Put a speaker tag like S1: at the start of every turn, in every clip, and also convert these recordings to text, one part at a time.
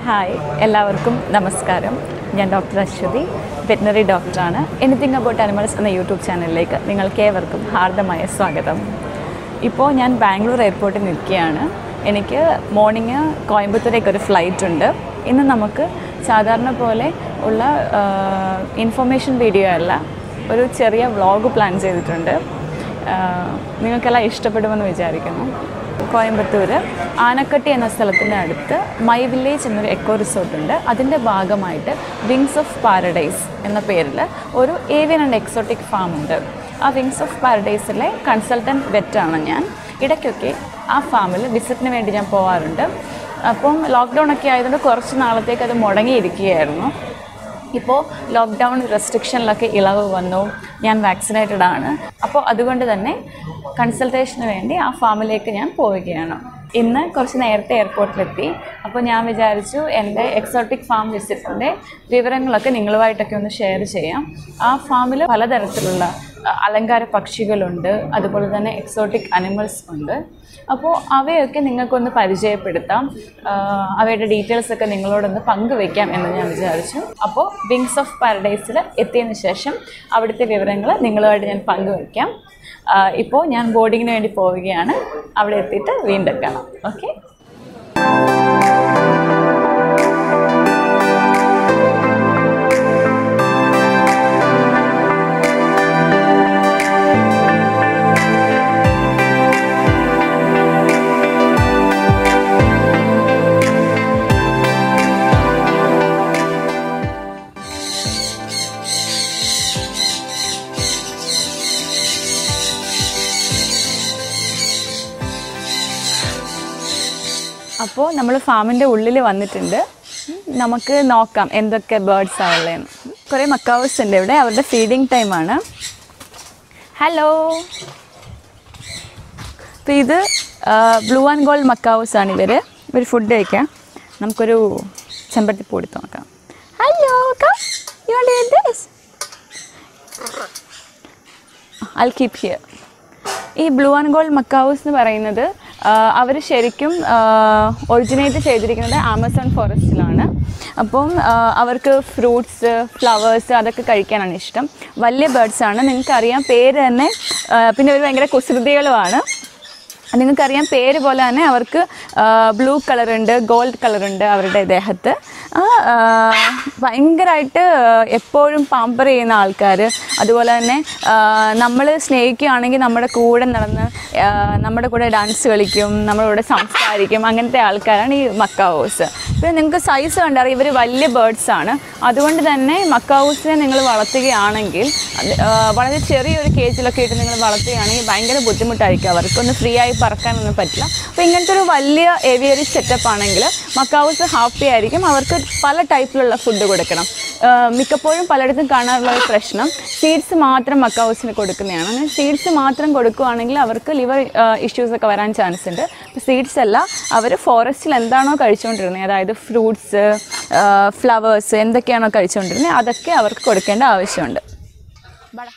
S1: Hi എല്ലാവർക്കും നമസ്കാരം ഞാൻ ഡോക്ടർ അശ്വതി വെറ്റിനറി ഡോക്ടറാണ് എനിത്തിങ് അബൌട്ട് അനിമൽസ് എന്ന യൂട്യൂബ് ചാനലിലേക്ക് നിങ്ങൾക്ക് ഏവർക്കും ഹാർദമായ സ്വാഗതം ഇപ്പോൾ ഞാൻ ബാംഗ്ലൂർ എയർപോർട്ടിൽ നിൽക്കുകയാണ് എനിക്ക് മോർണിംഗ് കോയമ്പത്തൂരേക്ക് ഒരു ഫ്ലൈറ്റ് ഉണ്ട് ഇന്ന് നമുക്ക് സാധാരണ പോലെ ഉള്ള ഇൻഫർമേഷൻ വീഡിയോ അല്ല ഒരു ചെറിയ വ്ളോഗ് പ്ലാൻ ചെയ്തിട്ടുണ്ട് ആഹ് നിങ്ങൾക്കെല്ലാം ഇഷ്ടപ്പെടുമെന്ന് വിചാരിക്കുന്നു കോയമ്പത്തൂർ ആനക്കട്ടി എന്ന സ്ഥലത്തിൻ്റെ അടുത്ത് മൈ വില്ലേജ് എന്നൊരു എക്കോ റിസോർട്ട് ഉണ്ട് അതിൻ്റെ ഭാഗമായിട്ട് വിങ്സ് ഓഫ് പാരഡൈസ് എന്ന പേരിൽ ഒരു ഏവിയൻ ആൻഡ് എക്സോട്ടിക് ഫാം ഉണ്ട് ആ വിങ്സ് ഓഫ് പാരഡൈസിലെ കൺസൾട്ടൻറ്റ് വെറ്റാണ് ഞാൻ ഇടയ്ക്കൊക്കെ ആ ഫാമിൽ വിസിറ്റിന് വേണ്ടി ഞാൻ പോകാറുണ്ട് അപ്പം ലോക്ക്ഡൗൺ ഒക്കെ ആയതുകൊണ്ട് കുറച്ച് നാളത്തേക്ക് അത് മുടങ്ങിയിരിക്കുകയായിരുന്നു ഇപ്പോൾ ലോക്ക്ഡൗൺ റെസ്ട്രിക്ഷനിലൊക്കെ ഇളവ് വന്നു ഞാൻ വാക്സിനേറ്റഡ് ആണ് അപ്പോൾ അതുകൊണ്ട് തന്നെ കൺസൾട്ടേഷന് വേണ്ടി ആ ഫാമിലേക്ക് ഞാൻ പോവുകയാണ് ഇന്ന് കുറച്ച് നേരത്തെ എയർപോർട്ടിലെത്തി അപ്പോൾ ഞാൻ വിചാരിച്ചു എൻ്റെ എക്സോട്ടിക് ഫാം വിസിറ്റിൻ്റെ വിവരങ്ങളൊക്കെ നിങ്ങളുമായിട്ടൊക്കെ ഒന്ന് ഷെയർ ചെയ്യാം ആ ഫാമിൽ പലതരത്തിലുള്ള അ, അലങ്കാര പക്ഷികളുണ്ട് അതുപോലെ തന്നെ എക്സോട്ടിക് അനിമൽസ് ഉണ്ട് അപ്പോൾ അവയൊക്കെ നിങ്ങൾക്കൊന്ന് പരിചയപ്പെടുത്താം ആ, അവയുടെ ഡീറ്റെയിൽസ് ഒക്കെ നിങ്ങളോടൊന്ന് പങ്കുവെക്കാം എന്ന് ഞാൻ വിചാരിച്ചു അപ്പോൾ വിങ്സ് ഓഫ് പാരഡൈസിൽ എത്തിയതിന് ശേഷം അവിടുത്തെ വിവരങ്ങൾ നിങ്ങളുമായിട്ട് ഞാൻ പങ്കുവെക്കാം ആ, ഇപ്പോൾ ഞാൻ ബോർഡിങ്ങിന് വേണ്ടി പോവുകയാണ് അവിടെ എത്തിയിട്ട് വീണ്ടും കാണാം ഓക്കെ അപ്പോൾ നമ്മൾ ഫാമിൻ്റെ ഉള്ളിൽ വന്നിട്ടുണ്ട് ഉം, നമുക്ക് നോക്കാം എന്തൊക്കെ ബേർഡ്സ് ആവുള്ളതെന്ന് കുറേ മക്കാവേഴ്സ് ഉണ്ട് ഇവിടെ അവരുടെ ഫീഡിങ് ടൈമാണ് ഹലോ അപ്പോൾ ഇത് ബ്ലൂ ആൻഡ് ഗോൾഡ് മക്കാവേഴ്സ് ആണ് ഇവർ ഇവർ ഫുഡ് കഴിക്കാം നമുക്കൊരു ചെമ്പരത്തിപ്പൂ എടുത്ത് നോക്കാം hello you this I keep here ഈ ബ്ലൂ ആൻഡ് ഗോൾഡ് മക്കാവൂസ് എന്ന് പറയുന്നത് അവർ ശരിക്കും ഒറിജിനേറ്റ് ചെയ്തിരിക്കുന്നത് ആമസോൺ ഫോറസ്റ്റിലാണ് അപ്പം ആ, അവർക്ക് ഫ്രൂട്ട്സ് ഫ്ലവേഴ്സ് അതൊക്കെ കഴിക്കാനാണ് ഇഷ്ടം വലിയ ബേർഡ്സാണ് നിങ്ങൾക്കറിയാം പേര് തന്നെ ആ, പിന്നെ ഒരു ഭയങ്കര കുസൃതികളുമാണ് നിങ്ങൾക്കറിയാം പേര് പോലെ തന്നെ അവർക്ക് ബ്ലൂ കളറുണ്ട് ഗോൾഡ് കളറുണ്ട് അവരുടെ ദേഹത്ത് ആ, ആ, ഭയങ്കരമായിട്ട് എപ്പോഴും പാമ്പർ ചെയ്യുന്ന ആൾക്കാർ അതുപോലെ തന്നെ നമ്മൾ സ്നേഹിക്കുകയാണെങ്കിൽ നമ്മുടെ കൂടെ നടന്ന് ആ, നമ്മുടെ കൂടെ ഡാൻസ് കളിക്കും നമ്മുടെ കൂടെ സംസാരിക്കും അങ്ങനത്തെ ആൾക്കാരാണ് ഈ മക്കാവോസ് പിന്നെ നിങ്ങൾക്ക് സൈസ് കണ്ടറിയാം ഇവർ വലിയ ബേർഡ്സ് ആണ് അതുകൊണ്ട് തന്നെ മക്കാവൂസിനെ നിങ്ങൾ വളർത്തുകയാണെങ്കിൽ അത്, ആ, വളരെ ചെറിയൊരു കേജിലൊക്കെ ഇട്ട് നിങ്ങൾ വളർത്തുകയാണെങ്കിൽ ഭയങ്കര ബുദ്ധിമുട്ടായിരിക്കും അവർക്കൊന്ന് ഫ്രീ ആയി പറക്കാനൊന്നും പറ്റില്ല അപ്പോൾ ഇങ്ങനത്തെ ഒരു വലിയ ഏവിയറി സെറ്റപ്പ് ആണെങ്കിൽ മക്കാവൂസ് ഹാപ്പി ആയിരിക്കും അവർക്ക് പല ടൈപ്പിലുള്ള ഫുഡ് കൊടുക്കണം ആ, മിക്കപ്പോഴും പലയിടത്തും കാണാറുള്ള ഒരു പ്രശ്നം സീഡ്സ് മാത്രം മക്കാവൂസിന് കൊടുക്കുന്നതാണ് അങ്ങനെ സീഡ്സ് മാത്രം കൊടുക്കുകയാണെങ്കിൽ അവർക്ക് ലിവർ ഇഷ്യൂസ് ഒക്കെ വരാൻ ചാൻസ് ഉണ്ട് അപ്പോൾ സീഡ്സ് അല്ല അവർ ഫോറസ്റ്റിൽ എന്താണോ കഴിച്ചുകൊണ്ടിരുന്നത് അതായത് ഫ്രൂട്ട്സ് ഫ്ലവേഴ്സ് എന്തൊക്കെയാണോ കഴിച്ചുകൊണ്ടിരുന്നത് അതൊക്കെ അവർക്ക് കൊടുക്കേണ്ട ആവശ്യമുണ്ട് ബടാ.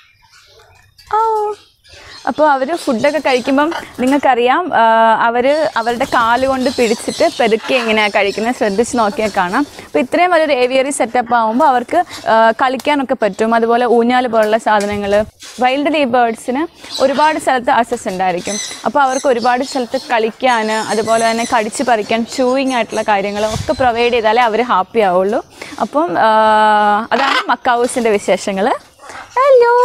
S1: ഓ അപ്പോൾ അവർ ഫുഡൊക്കെ കഴിക്കുമ്പം നിങ്ങൾക്കറിയാം അവർ അവരുടെ കാല് കൊണ്ട് പിടിച്ചിട്ട് പെരുക്കെ ഇങ്ങനെ കഴിക്കുന്നത് ശ്രദ്ധിച്ച് നോക്കിയാൽ കാണാം അപ്പോൾ ഇത്രയും വലിയൊരു ഏവിയറി സെറ്റപ്പ് ആകുമ്പോൾ അവർക്ക് ആ, കളിക്കാനൊക്കെ പറ്റും അതുപോലെ ഊഞ്ഞാൽ പോലുള്ള സാധനങ്ങൾ വൈൽഡ് ലീ ബേർഡ്സിന് ഒരുപാട് സ്ഥലത്ത് അസസ് ഉണ്ടായിരിക്കും അപ്പോൾ അവർക്ക് ഒരുപാട് സ്ഥലത്ത് കളിക്കാൻ അതുപോലെ തന്നെ കടിച്ച് പറിക്കാൻ ചൂയിങ് ആയിട്ടുള്ള കാര്യങ്ങളും ഒക്കെ പ്രൊവൈഡ് ചെയ്താലേ അവർ ഹാപ്പി ആവുള്ളൂ അപ്പം ആ, അതാണ് മക്കാവൂസിൻ്റെ വിശേഷങ്ങൾ ഹലോ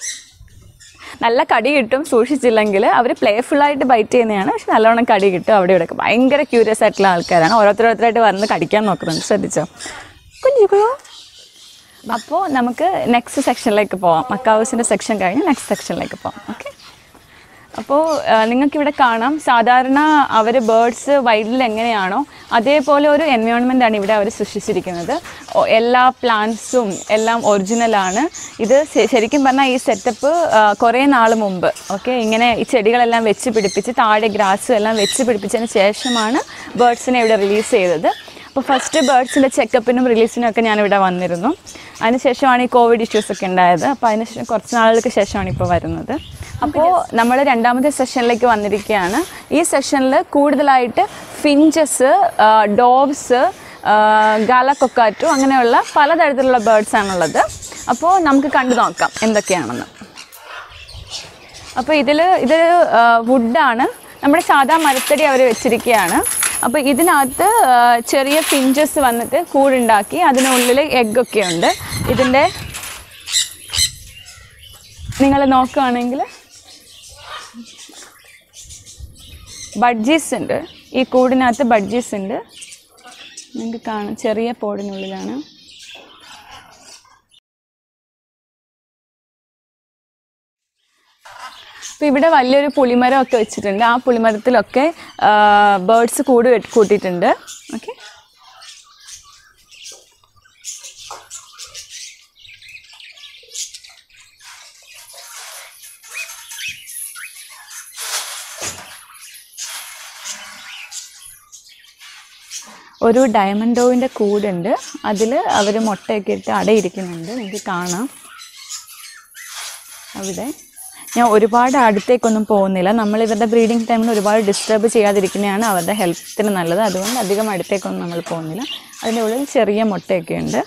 S1: നല്ല കടി കിട്ടും സൂക്ഷിച്ചില്ലെങ്കിൽ അവർ പ്ലേഫുള്ളായിട്ട് ബൈറ്റ് ചെയ്യുന്നതാണ് പക്ഷെ നല്ലോണം കടി കിട്ടും അവിടെ ഇവിടെയൊക്കെ ഭയങ്കര ക്യൂരിയസ് ആയിട്ടുള്ള ആൾക്കാരാണ് ഓരോരുത്തരോരുത്തരായിട്ട് വന്ന് കടിക്കാൻ നോക്കുന്നുണ്ട് ശ്രദ്ധിച്ചോ കുഞ്ഞു അപ്പോൾ നമുക്ക് നെക്സ്റ്റ് സെക്ഷനിലേക്ക് പോവാം മക്കാവൂസിൻ്റെ സെക്ഷൻ കഴിഞ്ഞ് നെക്സ്റ്റ് സെക്ഷനിലേക്ക് പോവാം ഓക്കെ അപ്പോൾ നിങ്ങൾക്കിവിടെ കാണാം സാധാരണ അവർ ബേർഡ്സ് വൈൽഡിൽ എങ്ങനെയാണോ അതേപോലെ ഒരു എൻവയോൺമെൻ്റ് ആണ് ഇവിടെ അവർ സൃഷ്ടിച്ചിരിക്കുന്നത് ഒ- എല്ലാ പ്ലാന്റ്സും എല്ലാം ഒറിജിനലാണ് ഇത് ശ- ശരിക്കും പറഞ്ഞാൽ ഈ സെറ്റപ്പ് കുറേ നാൾ മുമ്പ് ഓക്കെ ഇങ്ങനെ ഈ ചെടികളെല്ലാം വെച്ച് പിടിപ്പിച്ച് താഴെ ഗ്രാസും എല്ലാം വെച്ച് പിടിപ്പിച്ചതിന് ശേഷമാണ് ബേർഡ്സിനെ ഇവിടെ റിലീസ് ചെയ്തത് അപ്പോൾ ഫസ്റ്റ് ബേർഡ്സിൻ്റെ ചെക്കപ്പിനും റിലീസിനും ഒക്കെ ഞാനിവിടെ വന്നിരുന്നു അതിനുശേഷമാണ് ഈ കോവിഡ് ഇഷ്യൂസ് ഒക്കെ ഉണ്ടായത് അപ്പോൾ അതിനുശേഷം കുറച്ച് നാളുകൾക്ക് ശേഷമാണ് ഇപ്പോൾ വരുന്നത് അപ്പോൾ നമ്മൾ രണ്ടാമത്തെ സെഷനിലേക്ക് വന്നിരിക്കുകയാണ് ഈ സെഷനിൽ കൂടുതലായിട്ട് ഫിഞ്ചസ് ഡോവ്സ് ഗാല കൊക്കാറ്റു അങ്ങനെയുള്ള പലതരത്തിലുള്ള ബേർഡ്സ് ആണുള്ളത് അപ്പോൾ നമുക്ക് കണ്ടു നോക്കാം എന്തൊക്കെയാണെന്ന് അപ്പോൾ ഇതിൽ ഇത് വുഡാണ് നമ്മുടെ സാധാ മരത്തടി അവർ വെച്ചിരിക്കുകയാണ് അപ്പോൾ ഇതിനകത്ത് ആ, ചെറിയ ഫിഞ്ചസ് വന്നിട്ട് കൂടുണ്ടാക്കി അതിനുള്ളിൽ എഗ്ഗൊക്കെ ഉണ്ട് ഇതിൻ്റെ നിങ്ങൾ നോക്കുകയാണെങ്കിൽ ബഡ്ജീസ് ഉണ്ട് ഈ കൂടിനകത്ത് ബഡ്ജീസ് ഉണ്ട് നിങ്ങൾക്ക് കാണാം ചെറിയ പോടിനുള്ളിലാണ് അപ്പോൾ ഇവിടെ വലിയൊരു പുളിമരം ഒക്കെ വെച്ചിട്ടുണ്ട് ആ പുളിമരത്തിലൊക്കെ ബേർഡ്സ് കൂട് കെട്ടി- കൂട്ടിയിട്ടുണ്ട് ഓക്കെ ഒരു ഡയമണ്ടോവിൻ്റെ കൂടുണ്ട് അതിൽ അവർ മുട്ടയൊക്കെ ഇട്ട് അടയിരിക്കുന്നുണ്ട് നിങ്ങൾക്ക് കാണാം അവിടെ ഞാൻ ഒരുപാട് അടുത്തേക്കൊന്നും പോകുന്നില്ല നമ്മൾ ഇവരുടെ ബ്രീഡിംഗ് ടൈമിൽ ഒരുപാട് ഡിസ്റ്റർബ് ചെയ്യാതിരിക്കുന്നതാണ് അവരുടെ ഹെൽത്തിന് നല്ലത് അതുകൊണ്ട് അധികം അടുത്തേക്കൊന്നും നമ്മൾ പോകുന്നില്ല അതിൻ്റെ ഉള്ളിൽ ചെറിയ മുട്ടയൊക്കെ ഉണ്ട്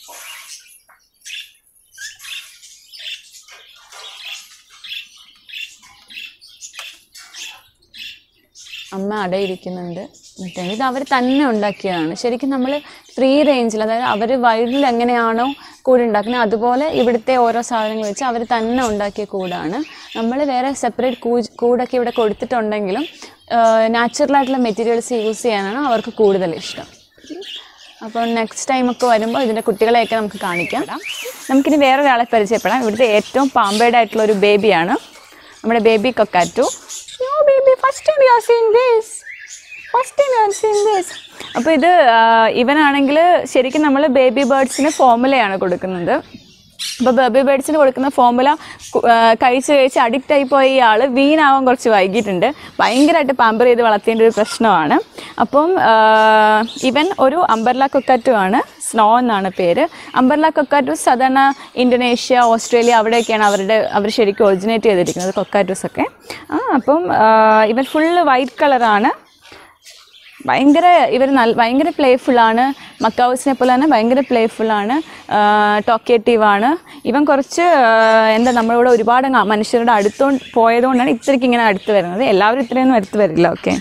S1: അമ്മ അടയിരിക്കുന്നുണ്ട് മറ്റേ ഇത് അവർ തന്നെ ഉണ്ടാക്കിയതാണ് ശരിക്കും നമ്മൾ ഫ്രീ റേഞ്ചിൽ അതായത് അവർ വയലിൽ എങ്ങനെയാണോ കൂട് ഉണ്ടാക്കുന്നത് അതുപോലെ ഇവിടുത്തെ ഓരോ സാധനങ്ങൾ വെച്ച് അവർ തന്നെ ഉണ്ടാക്കിയ കൂടാണ് നമ്മൾ വേറെ സെപ്പറേറ്റ് കൂ കൂടൊക്കെ ഇവിടെ കൊടുത്തിട്ടുണ്ടെങ്കിലും നാച്ചുറലായിട്ടുള്ള മെറ്റീരിയൽസ് യൂസ് ചെയ്യാനാണ് അവർക്ക് കൂടുതൽ ഇഷ്ടം അപ്പോൾ നെക്സ്റ്റ് ടൈമൊക്കെ വരുമ്പോൾ ഇതിൻ്റെ കുട്ടികളെയൊക്കെ നമുക്ക് കാണിക്കാം നമുക്കിനി വേറൊരാളെ പരിചയപ്പെടാം ഇവിടുത്തെ ഏറ്റവും പാമ്പേഡ് ആയിട്ടുള്ള ഒരു ബേബിയാണ് നമ്മുടെ baby cockatoo yo baby first time you are seeing this first time you are seeing this അപ്പോൾ ഇത് ആ, ഇവനാണെങ്കിൽ ശരിക്കും നമ്മൾ ബേബി ബേർഡ്സിന് ഫോമുലയാണ് കൊടുക്കുന്നത് അപ്പോൾ ബേബി ബേർഡ്സിന് കൊടുക്കുന്ന ഫോമുല കു- ആ, കഴിച്ച് കഴിച്ച് അഡിക്റ്റ് ആയി പോയ ഇയാൾ വീണാവാൻ കുറച്ച് വൈകിട്ടുണ്ട് ഭയങ്കരമായിട്ട് പാമ്പർ ചെയ്ത് വളർത്തേണ്ട ഒരു പ്രശ്നമാണ് അപ്പം ആ, ഇവൻ ഒരു അംബർല കൊക്കാറ്റു ആണ് സ്നോ എന്നാണ് പേര് അംബർല കൊക്കാറ്റൂസ് സാധാരണ ഇന്തോനേഷ്യ ഓസ്ട്രേലിയ അവിടെയൊക്കെയാണ് അവരുടെ അവർ ശരിക്കും ഒറിജിനേറ്റ് ചെയ്തിരിക്കുന്നത് കൊക്കാറ്റൂസ് ഒക്കെ ആ അപ്പം ആ, ഇവൻ ഫുള്ള് വൈറ്റ് കളറാണ് ഭയങ്കര ഇവർ നല്ല ഭയങ്കര പ്ലേഫുള്ളാണ് മക്കാവൂസിനെ പോലെ തന്നെ ഭയങ്കര പ്ലേഫുള്ളാണ് ടോക്കേറ്റീവാണ് ഇവൻ കുറച്ച് ആ, എന്താ നമ്മളിവിടെ ഒരുപാട് അങ്ങ് മനുഷ്യരുടെ അടുത്തോ പോയതുകൊണ്ടാണ് ഇത്രയ്ക്ക് ഇങ്ങനെ അടുത്ത് വരുന്നത് എല്ലാവരും ഇത്രയൊന്നും അടുത്ത് വരില്ല ഓക്കെ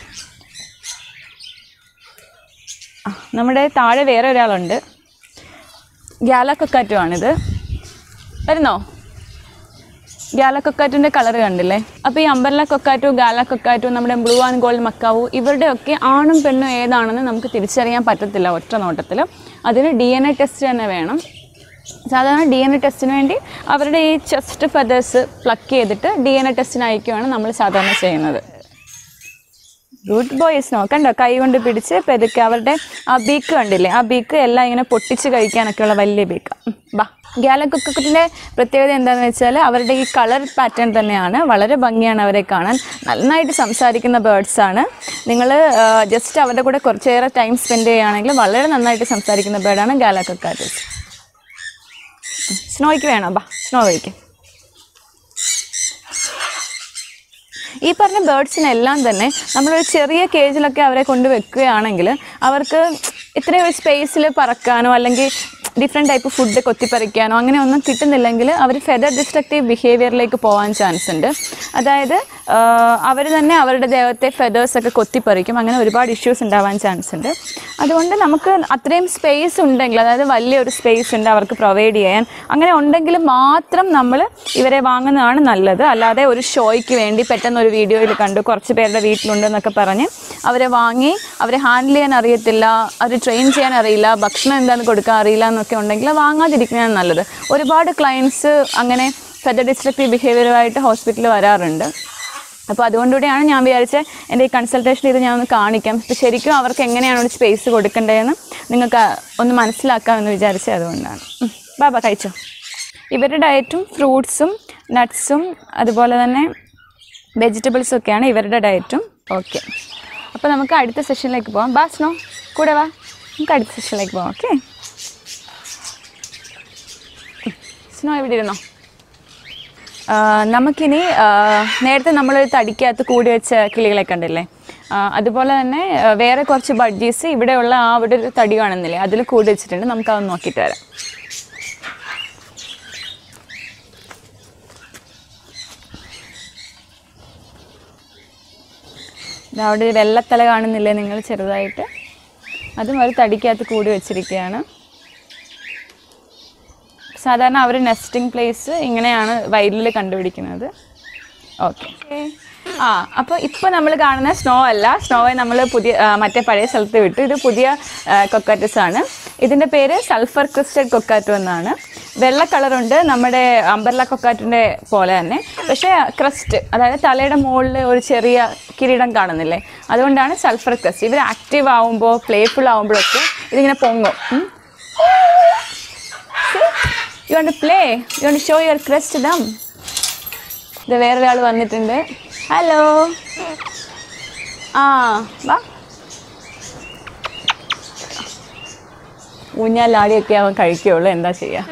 S1: നമ്മുടെ താഴെ വേറെ ഒരാളുണ്ട് ഗ്യാലക്കൊക്കാറ്റുമാണിത് വരുന്നോ ഗാല കൊക്കാറ്റുൻ്റെ കളർ കണ്ടില്ലേ അപ്പോൾ ഈ അമ്പർല കൊക്കാറ്റു ഗാല കൊക്കാറ്റു നമ്മുടെ ബ്ലൂ ആൻഡ് ഗോൾഡ് മക്കാവു ഇവരുടെയൊക്കെ ആണും പെണ്ണും ഏതാണെന്ന് നമുക്ക് തിരിച്ചറിയാൻ പറ്റത്തില്ല ഒറ്റ നോട്ടത്തിൽ അതിന് ഡി എൻ എ ടെസ്റ്റ് തന്നെ വേണം സാധാരണ ഡി എൻ എ ടെസ്റ്റിന് വേണ്ടി അവരുടെ ഈ ചെസ്റ്റ് ഫെതേഴ്സ് പ്ലക്ക് ചെയ്തിട്ട് ഡി എൻ എ ടെസ്റ്റിന് അയക്കുകയാണ് നമ്മൾ സാധാരണ ചെയ്യുന്നത് ഗുഡ് ബോയ്സ് നോ കണ്ടോ കൈ കൊണ്ട് പിടിച്ച് പെതുക്കെ അവരുടെ ആ ബീക്ക് കണ്ടില്ലേ ആ ബീക്ക് എല്ലാം ഇങ്ങനെ പൊട്ടിച്ച് കഴിക്കാനൊക്കെയുള്ള വലിയ ബീക്ക് ബാ ഗാലക്കുക്കത്തിൻ്റെ പ്രത്യേകത എന്താണെന്ന് വെച്ചാൽ അവരുടെ ഈ കളർ പാറ്റേൺ തന്നെയാണ് വളരെ ഭംഗിയാണ് അവരെ കാണാൻ നന്നായിട്ട് സംസാരിക്കുന്ന ബേർഡ്സ് ആണ് നിങ്ങൾ ജസ്റ്റ് അവരുടെ കൂടെ കുറച്ചേറെ ടൈം സ്പെൻഡ് ചെയ്യുകയാണെങ്കിൽ വളരെ നന്നായിട്ട് സംസാരിക്കുന്ന ബേർഡാണ് ഗാലക്കൊക്കാറ്റസ് സ്നോയ്ക്ക് വേണോ ബാ സ്നോ കഴിക്കും ഈ പറഞ്ഞ ബേർഡ്സിനെല്ലാം തന്നെ നമ്മളൊരു ചെറിയ കേജിലൊക്കെ അവരെ കൊണ്ട് വെക്കുകയാണെങ്കിൽ അവർക്ക് ഇത്രയും ഒരു സ്പേസിൽ പറക്കാനോ അല്ലെങ്കിൽ ഡിഫറെൻറ്റ് ടൈപ്പ് ഫുഡ് കൊത്തിപ്പറിക്കാനോ അങ്ങനെ ഒന്നും കിട്ടുന്നില്ലെങ്കിൽ അവർ ഫെദർ ഡിസ്ട്രക്റ്റീവ് ബിഹേവിയറിലേക്ക് പോകാൻ ചാൻസ് ഉണ്ട് അതായത് അവർ തന്നെ അവരുടെ ദേഹത്തെ ഫെദേഴ്സ് ഒക്കെ കൊത്തിപ്പറിക്കും അങ്ങനെ ഒരുപാട് ഇഷ്യൂസ് ഉണ്ടാവാൻ ചാൻസ് ഉണ്ട് അതുകൊണ്ട് നമുക്ക് അത്രയും സ്പേസ് ഉണ്ടെങ്കിൽ അതായത് വലിയൊരു സ്പേസ് ഉണ്ട് അവർക്ക് പ്രൊവൈഡ് ചെയ്യാൻ അങ്ങനെ ഉണ്ടെങ്കിൽ മാത്രം നമ്മൾ ഇവരെ വാങ്ങുന്നതാണ് നല്ലത് അല്ലാതെ ഒരു ഷോയ്ക്ക് വേണ്ടി പെട്ടെന്ന് ഒരു വീഡിയോയിൽ കണ്ടു കുറച്ച് പേരുടെ വീട്ടിലുണ്ടെന്നൊക്കെ പറഞ്ഞ് അവരെ വാങ്ങി അവരെ ഹാൻഡിൽ ചെയ്യാൻ അറിയത്തില്ല അവർ ട്രെയിൻ ചെയ്യാൻ അറിയില്ല ഭക്ഷണം എന്താണെന്ന് കൊടുക്കാൻ അറിയില്ല എന്നൊക്കെ ഉണ്ടെങ്കിൽ വാങ്ങാതിരിക്കുന്നതാണ് നല്ലത് ഒരുപാട് ക്ലയൻസ് അങ്ങനെ ഫെദർ ഡിസ്ട്രക്റ്റീവ് ബിഹേവിയറുമായിട്ട് ഹോസ്പിറ്റലിൽ വരാറുണ്ട് അപ്പോൾ അതുകൊണ്ടുകൂടിയാണ് ഞാൻ വിചാരിച്ചത് എൻ്റെ ഈ കൺസൾട്ടേഷൻ ഇത് ഞാൻ ഒന്ന് കാണിക്കാം അപ്പോൾ ശരിക്കും അവർക്ക് എങ്ങനെയാണ് ഒരു സ്പേസ് കൊടുക്കേണ്ടതെന്ന് നിങ്ങൾക്ക് ഒന്ന് മനസ്സിലാക്കാമെന്ന് വിചാരിച്ചത് അതുകൊണ്ടാണ് ഉം. ബാബ കഴിച്ചോ ഇവരുടെ ഡയറ്റും ഫ്രൂട്ട്സും നട്ട്സും അതുപോലെ തന്നെ വെജിറ്റബിൾസും ഒക്കെയാണ് ഇവരുടെ ഡയറ്റും ഓക്കെ അപ്പോൾ നമുക്ക് അടുത്ത സെഷനിലേക്ക് പോകാം ബാ സ്നോ കൂടെ വാ നമുക്ക് അടുത്ത സെഷനിലേക്ക് പോകാം ഓക്കെ സ്നോ എവിടെ ഇരുന്നോ ആ, നമുക്കിനി ആ, നേരത്തെ നമ്മൾ തടിക്കകത്ത് കൂടി വെച്ച കിളികളെ കണ്ടില്ലേ ആ, അതുപോലെ തന്നെ ആ, വേറെ കുറച്ച് ബഡ്ജീസ് ഇവിടെയുള്ള ആ അവിടെ ഒരു തടി കാണുന്നില്ലേ അതിൽ കൂടി വെച്ചിട്ടുണ്ട് നമുക്ക് അതൊന്ന് നോക്കിയിട്ട് വരാം ദാ അവിടെ ഒരു വെള്ളത്തല കാണുന്നില്ലേ നിങ്ങൾ ചെറുതായിട്ട് അതും ഒരു തടിക്കകത്ത് കൂടി വെച്ചിരിക്കുകയാണ് സാധാരണ അവർ നെസ്റ്റിംഗ് പ്ലേസ് ഇങ്ങനെയാണ് വയലിൽ കണ്ടുപിടിക്കുന്നത് ഓക്കെ ആ അപ്പോൾ ഇപ്പോൾ നമ്മൾ കാണുന്ന സ്നോ അല്ല സ്നോയെ നമ്മൾ പുതിയ ആ, മറ്റേ പഴയ സ്ഥലത്ത് വിട്ടു ഇത് പുതിയ കൊക്കാറ്റസ് ആണ് ഇതിൻ്റെ പേര് സൾഫർ ക്രിസ്റ്റഡ് കൊക്കാറ്റോ എന്നാണ് വെള്ള കളറുണ്ട് നമ്മുടെ അമ്പർല കൊക്കാറ്റിൻ്റെ പോലെ തന്നെ പക്ഷേ ക്രസ്റ്റ് അതായത് തലയുടെ മുകളിൽ ഒരു ചെറിയ കിരീടം കാണുന്നില്ലേ അതുകൊണ്ടാണ് സൾഫർ ക്രസ്റ്റ് ഇവർ ആക്റ്റീവ് ആവുമ്പോൾ പ്ലേഫുൾ ആവുമ്പോഴൊക്കെ ഇതിങ്ങനെ പൊങ്ങും ഉം. You want play you want show your crest ദം ഇത് വേറൊരാൾ വന്നിട്ടുണ്ട് ഹലോ ആ വാ ഊഞ്ഞാലാടിയൊക്കെ അവൻ കഴിക്കുള്ളൂ എന്താ ചെയ്യുക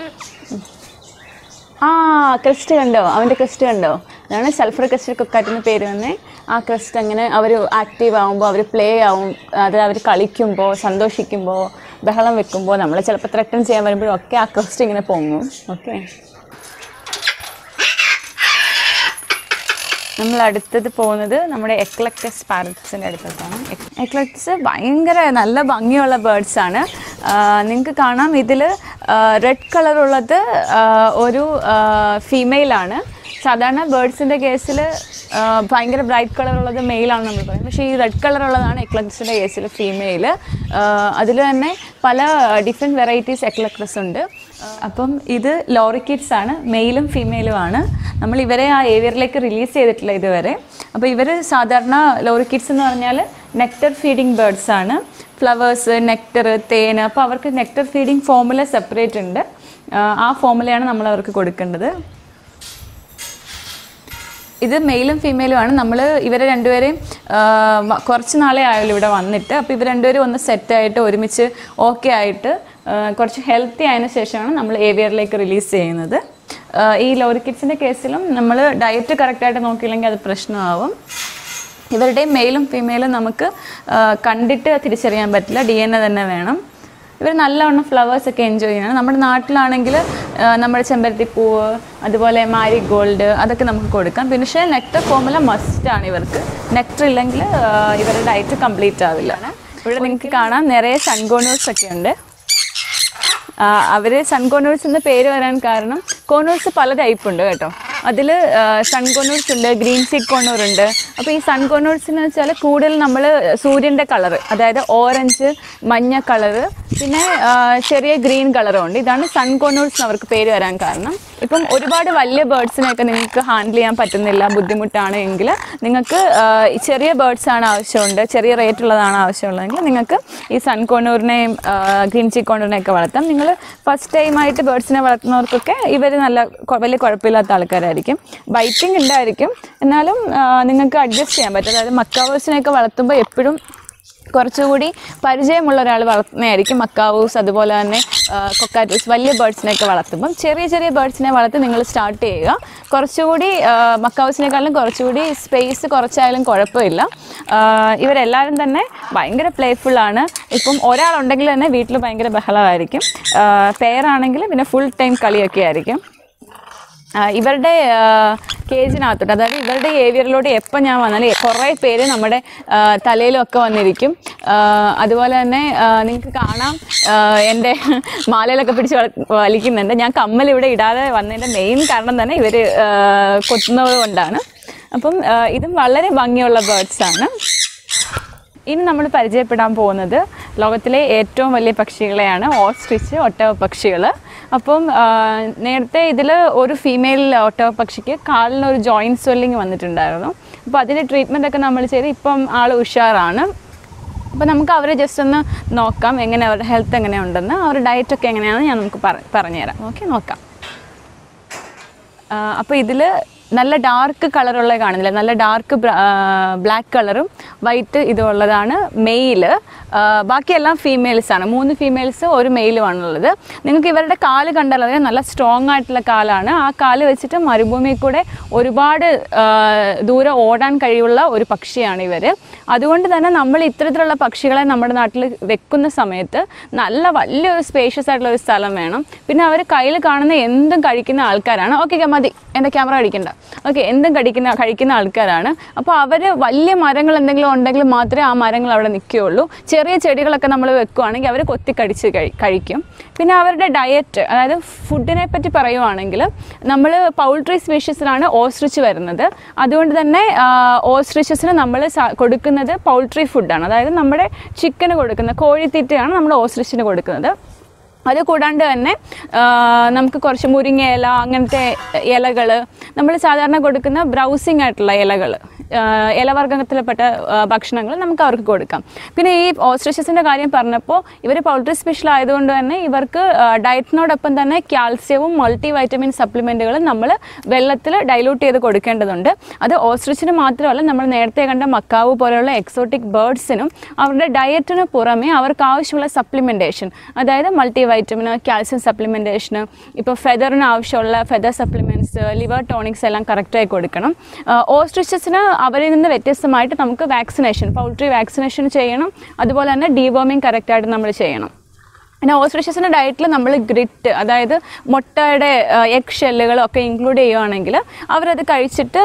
S1: ആ ക്രിസ്റ്റ് കണ്ടോ അവൻ്റെ ക്രിസ്റ്റ് കണ്ടോ അതാണ് സൾഫർ ക്രിസ്റ്റ് കൊക്കാറ്റിന് പേര് തന്നെ ആ ക്രിസ്റ്റ് അങ്ങനെ അവർ ആക്റ്റീവ് ആകുമ്പോൾ അവർ പ്ലേ ആവും അത് അവർ കളിക്കുമ്പോൾ സന്തോഷിക്കുമ്പോൾ ബഹളം വെക്കുമ്പോൾ നമ്മൾ ചിലപ്പോൾ ത്രട്ടൻ ചെയ്യാൻ വരുമ്പോഴൊക്കെ ആ ക്രിസ്റ്റ് ഇങ്ങനെ പൊങ്ങും ഓക്കെ നമ്മൾ അടുത്തത് പോകുന്നത് നമ്മുടെ എക്ലക്ടസ് പാരറ്റ്സിൻ്റെ അടുത്തോട്ടാണ് എക്ലക്ടസ് ഭയങ്കര നല്ല ഭംഗിയുള്ള ബേർഡ്സ് ആണ് നിങ്ങൾക്ക് കാണാം ഇതിൽ റെഡ് കളറുള്ളത് ഒരു ഫീമെയിലാണ് സാധാരണ ബേർഡ്സിൻ്റെ കേസിൽ ഭയങ്കര ബ്രൈറ്റ് കളറുള്ളത് മെയിലാണ് നമ്മൾ പറയുന്നത് പക്ഷേ ഈ റെഡ് കളറുള്ളതാണ് എക്ലക്ടസിൻ്റെ കേസിൽ ഫീമെയിൽ അതിൽ തന്നെ പല ഡിഫറെൻറ്റ് വെറൈറ്റീസ് എക്ലക്ടസ് ഉണ്ട് അപ്പം ഇത് ലോറിക്കിഡ്സ് ആണ് മെയിലും ഫീമെയിലും ആണ് നമ്മൾ ഇവരെ ആ ഏരിയയിലേക്ക് റിലീസ് ചെയ്തിട്ടില്ല ഇതുവരെ അപ്പോൾ ഇവർ സാധാരണ ലോറിക്കിഡ്സ് എന്ന് പറഞ്ഞാൽ നെക്ടർ ഫീഡിങ് ബേർഡ്സ് ആണ് ഫ്ലവേഴ്സ് നെക്ടർ തേൻ അപ്പോൾ അവർക്ക് നെക്ടർ ഫീഡിങ് ഫോമുല സെപ്പറേറ്റ് ഉണ്ട് ആ, ആ ഫോമുലയാണ് നമ്മൾ അവർക്ക് കൊടുക്കേണ്ടത് ഇത് മെയിലും ഫീമെയിലും ആണ് നമ്മൾ ഇവരെ രണ്ടുപേരെയും ആ, വ- കുറച്ച് നാളെ ആയല്ലോ ഇവിടെ വന്നിട്ട് അപ്പോൾ ഇവർ രണ്ടുപേരും ഒന്ന് സെറ്റായിട്ട് ഒരുമിച്ച് ഓക്കെ ആയിട്ട് ആ, കുറച്ച് ഹെൽത്തി ആയതിനു ശേഷമാണ് നമ്മൾ ഏവിയറിലേക്ക് റിലീസ് ചെയ്യുന്നത് ആ, ഈ ലോറിക്കിഡ്സിൻ്റെ കേസിലും നമ്മൾ ഡയറ്റ് കറക്റ്റായിട്ട് നോക്കിയില്ലെങ്കിൽ അത് പ്രശ്നമാവും ഇവരുടെയും മെയിലും ഫീമെയിലും നമുക്ക് ആ, കണ്ടിട്ട് തിരിച്ചറിയാൻ പറ്റില്ല ഡി എൻ എ തന്നെ വേണം ഇവർ നല്ലവണ്ണം ഫ്ലവേഴ്സ് ഒക്കെ എൻജോയ് ചെയ്യണം നമ്മുടെ നാട്ടിലാണെങ്കിൽ നമ്മുടെ ചെമ്പരത്തിപ്പൂവ് അതുപോലെ മാരി ഗോൾഡ് അതൊക്കെ നമുക്ക് കൊടുക്കാം പിന്നെ പക്ഷേ നെക്ടർ ഫോമുല മസ്റ്റാണ് ഇവർക്ക് നെക്ടർ ഇല്ലെങ്കിൽ ആ, ഇവരുടെ ഡയറ്റ് കംപ്ലീറ്റ് ആവില്ല ഇവിടെ നിങ്ങൾക്ക് കാണാം നിറയെ സൺകോണൂസ് ഒക്കെ ഉണ്ട് അവർ സൺ കോണൂഴ്സ് എന്ന പേര് വരാൻ കാരണം കോണൂഴ്സ് പല ടൈപ്പ് ഉണ്ട് കേട്ടോ അതിൽ സൺ കോണൂഴ്സ് ഉണ്ട് ഗ്രീൻ സീഡ് കോണൂർ ഉണ്ട് അപ്പോൾ ഈ സൺ കോണൂഴ്സ് എന്ന് വെച്ചാൽ കൂടുതൽ നമ്മൾ സൂര്യൻ്റെ കളറ് അതായത് ഓറഞ്ച് മഞ്ഞ കളറ് പിന്നെ ആ, ചെറിയ ഗ്രീൻ കളറും ഉണ്ട് ഇതാണ് സൺ കോണൂഴ്സ് അവർക്ക് പേര് വരാൻ കാരണം ഇപ്പം ഒരുപാട് വലിയ ബേർഡ്സിനെയൊക്കെ നിങ്ങൾക്ക് ഹാൻഡിൽ ചെയ്യാൻ പറ്റുന്നില്ല ബുദ്ധിമുട്ടാണ് എങ്കിൽ നിങ്ങൾക്ക് ആ, ഈ ചെറിയ ബേർഡ്സ് ആണ് ആവശ്യമുണ്ട് ചെറിയ റേറ്റ് ഉള്ളതാണ് ആവശ്യമുള്ളതെങ്കിൽ നിങ്ങൾക്ക് ഈ സൺ കോണൂറിനെയും ഗ്രീൻ ചീ കോണൂറിനെയൊക്കെ വളർത്താം നിങ്ങൾ ഫസ്റ്റ് ടൈമായിട്ട് ബേർഡ്സിനെ വളർത്തുന്നവർക്കൊക്കെ ഇവർ നല്ല കൊ- വലിയ കുഴപ്പമില്ലാത്ത ആൾക്കാരായിരിക്കും ബൈറ്റിംഗ് ഉണ്ടായിരിക്കും എന്നാലും ആ, നിങ്ങൾക്ക് അഡ്ജസ്റ്റ് ചെയ്യാൻ പറ്റും അതായത് മക്കാവേഴ്സിനെയൊക്കെ വളർത്തുമ്പോൾ എപ്പോഴും കുറച്ചുകൂടി പരിചയമുള്ള ഒരാൾ വളർത്തുന്നതായിരിക്കും മക്കാവൂസ് അതുപോലെ തന്നെ കൊക്കാറ്റൂസ് വലിയ ബേർഡ്സിനെയൊക്കെ വളർത്തുമ്പം ചെറിയ ചെറിയ ബേർഡ്സിനെ വളർത്തി നിങ്ങൾ സ്റ്റാർട്ട് ചെയ്യുക കുറച്ചുകൂടി മക്കാവൂസിനേക്കാളും കുറച്ചുകൂടി സ്പേസ് കുറച്ചായാലും കുഴപ്പമില്ല ആ, ഇവരെല്ലാവരും തന്നെ ഭയങ്കര പ്ലേഫുള്ളാണ് ഇപ്പം ഒരാളുണ്ടെങ്കിൽ തന്നെ വീട്ടിൽ ഭയങ്കര ബഹളമായിരിക്കും പെയറാണെങ്കിൽ പിന്നെ ഫുൾ ടൈം കളിയൊക്കെ ആയിരിക്കും ആ, ഇവരുടെ കേജിനകത്തോട്ട് അതായത് ഇവരുടെ ഏരിയയിലൂടെ എപ്പോൾ ഞാൻ വന്നാലും കുറേ പേര് നമ്മുടെ ആ, തലയിലൊക്കെ വന്നിരിക്കും ആ, അതുപോലെ തന്നെ നിങ്ങൾക്ക് കാണാം ആ, എൻ്റെ മാലയിലൊക്കെ പിടിച്ച് വള- വലിക്കുന്നുണ്ട് ഞാൻ കമ്മൽ ഇവിടെ ഇടാതെ വന്നതിൻ്റെ മെയിൻ കാരണം തന്നെ ഇവർ കൊത്തുന്നത് കൊണ്ടാണ് അപ്പം ആ, ഇതും വളരെ ഭംഗിയുള്ള ബേർഡ്സ് ആണ് ഇനി നമ്മൾ പരിചയപ്പെടാൻ പോകുന്നത് ലോകത്തിലെ ഏറ്റവും വലിയ പക്ഷികളെയാണ് ഓസ്ട്രിച്ച് ഒട്ടക പക്ഷികൾ അപ്പം ആ, നേരത്തെ ഇതിൽ ഒരു ഫീമെയിൽ ഒട്ടക പക്ഷിക്ക് കാലിന് ഒരു ജോയിൻറ്റ് സ്വെല്ലിങ് വന്നിട്ടുണ്ടായിരുന്നു അപ്പോൾ അതിൻ്റെ ട്രീറ്റ്മെൻ്റ് ഒക്കെ നമ്മൾ ചെയ്ത് ഇപ്പം ആൾ ഉഷാറാണ് അപ്പോൾ നമുക്ക് അവരെ ജസ്റ്റ് ഒന്ന് നോക്കാം എങ്ങനെ അവരുടെ ഹെൽത്ത് എങ്ങനെയുണ്ടെന്ന് അവരുടെ ഡയറ്റൊക്കെ എങ്ങനെയാണെന്ന് ഞാൻ നമുക്ക് പറ പറഞ്ഞുതരാം ഓക്കെ നോക്കാം അപ്പോൾ ഇതിൽ നല്ല ഡാർക്ക് കളറുള്ള കാണുന്നില്ല നല്ല ഡാർക്ക് ബ്ലാക്ക് കളറും വൈറ്റ് ഇതും ഉള്ളതാണ് മെയില് ബാക്കിയെല്ലാം ഫീമെയിൽസ് ആണ് മൂന്ന് ഫീമെയിൽസ് ഒരു മെയിലുമാണുള്ളത് നിങ്ങൾക്ക് ഇവരുടെ കാല് കണ്ടാൽ അറിയാം നല്ല സ്ട്രോങ് ആയിട്ടുള്ള കാലാണ് ആ കാല് വെച്ചിട്ട് മരുഭൂമിയിൽ കൂടെ ഒരുപാട് ആ, ദൂരം ഓടാൻ കഴിവുള്ള ഒരു പക്ഷിയാണ് ഇവർ അതുകൊണ്ട് തന്നെ നമ്മൾ ഇത്തരത്തിലുള്ള പക്ഷികളെ നമ്മുടെ നാട്ടിൽ വെക്കുന്ന സമയത്ത് നല്ല വലിയൊരു സ്പേഷ്യസ് ആയിട്ടുള്ള ഒരു സ്ഥലം വേണം പിന്നെ അവർ കയ്യിൽ കാണുന്ന എന്തും കഴിക്കുന്ന ആൾക്കാരാണ് ഓക്കെ മതി എൻ്റെ ക്യാമറ അടിക്കണ്ട ഓക്കെ എന്തും കടിക്കുന്ന കഴിക്കുന്ന ആൾക്കാരാണ് അപ്പോൾ അവർ വലിയ മരങ്ങൾ എന്തെങ്കിലും ഉണ്ടെങ്കിൽ മാത്രമേ ആ മരങ്ങൾ അവിടെ നിൽക്കുകയുള്ളൂ ചെറിയ ചെടികളൊക്കെ നമ്മൾ വെക്കുകയാണെങ്കിൽ അവർ കൊത്തിക്കടിച്ച് കഴി കഴിക്കും പിന്നെ അവരുടെ ഡയറ്റ് അതായത് ഫുഡിനെ പറ്റി പറയുവാണെങ്കിൽ നമ്മൾ പൗൾട്രി സ്പീഷീസിലാണ് ഓസ്ട്രിച്ച് വരുന്നത് അതുകൊണ്ട് തന്നെ ഓസ്ട്രിച്ചസിന് നമ്മൾ കൊടുക്കുന്നത് പൗൾട്രി ഫുഡാണ് അതായത് നമ്മുടെ ചിക്കന് കൊടുക്കുന്ന കോഴിത്തീറ്റയാണ് നമ്മൾ ഓസ്ട്രിച്ചിന് കൊടുക്കുന്നത് അത് കൂടാണ്ട് തന്നെ ആ, നമുക്ക് കുറച്ച് മുരിങ്ങ ഇല അങ്ങനത്തെ ഇലകൾ നമ്മൾ സാധാരണ കൊടുക്കുന്ന ബ്രൗസിങ് ആയിട്ടുള്ള ഇലകൾ ഇലവർഗത്തിൽപ്പെട്ട ഭക്ഷണങ്ങൾ നമുക്ക് അവർക്ക് കൊടുക്കാം പിന്നെ ഈ ഓസ്ട്രിഷസിൻ്റെ കാര്യം പറഞ്ഞപ്പോൾ ഇവർ പൗൾട്രി സ്പെഷ്യൽ ആയതുകൊണ്ട് തന്നെ ഇവർക്ക് ഡയറ്റിനോടൊപ്പം തന്നെ കാൽസ്യവും മൾട്ടി വൈറ്റമിൻ സപ്ലിമെൻറ്റുകളും നമ്മൾ വെള്ളത്തിൽ ഡൈലൂട്ട് ചെയ്ത് കൊടുക്കേണ്ടതുണ്ട് അത് ഓസ്ട്രിച്ചിന് മാത്രമല്ല നമ്മൾ നേരത്തെ കണ്ട മക്കാവ് പോലെയുള്ള എക്സോട്ടിക് ബേർഡ്സിനും അവരുടെ ഡയറ്റിന് പുറമെ അവർക്ക് ആവശ്യമുള്ള സപ്ലിമെൻറ്റേഷൻ അതായത് മൾട്ടി വൈറ്റമിൻ കാൽസ്യം സപ്ലിമെൻറ്റേഷന് ഇപ്പോൾ ഫെദറിന് ആവശ്യമുള്ള ഫെദർ സപ്ലിമെൻറ്റ്സ് ലിവർ ടോണിക്സ് എല്ലാം കറക്റ്റായി കൊടുക്കണം ഓസ്ട്രിച്ചസിന് അവരിൽ നിന്ന് വ്യത്യസ്തമായിട്ട് നമുക്ക് വാക്സിനേഷൻ പൗൾട്രി വാക്സിനേഷൻ ചെയ്യണം അതുപോലെ തന്നെ ഡീവോമിങ് കറക്റ്റായിട്ട് നമ്മൾ ചെയ്യണം പിന്നെ ഓസ്ട്രിഷ്യസിൻ്റെ ഡയറ്റിൽ നമ്മൾ ഗ്രിറ്റ് അതായത് മുട്ടയുടെ എഗ് ഷെല്ലുകളൊക്കെ ഇൻക്ലൂഡ് ചെയ്യുവാണെങ്കിൽ അവരത് കഴിച്ചിട്ട്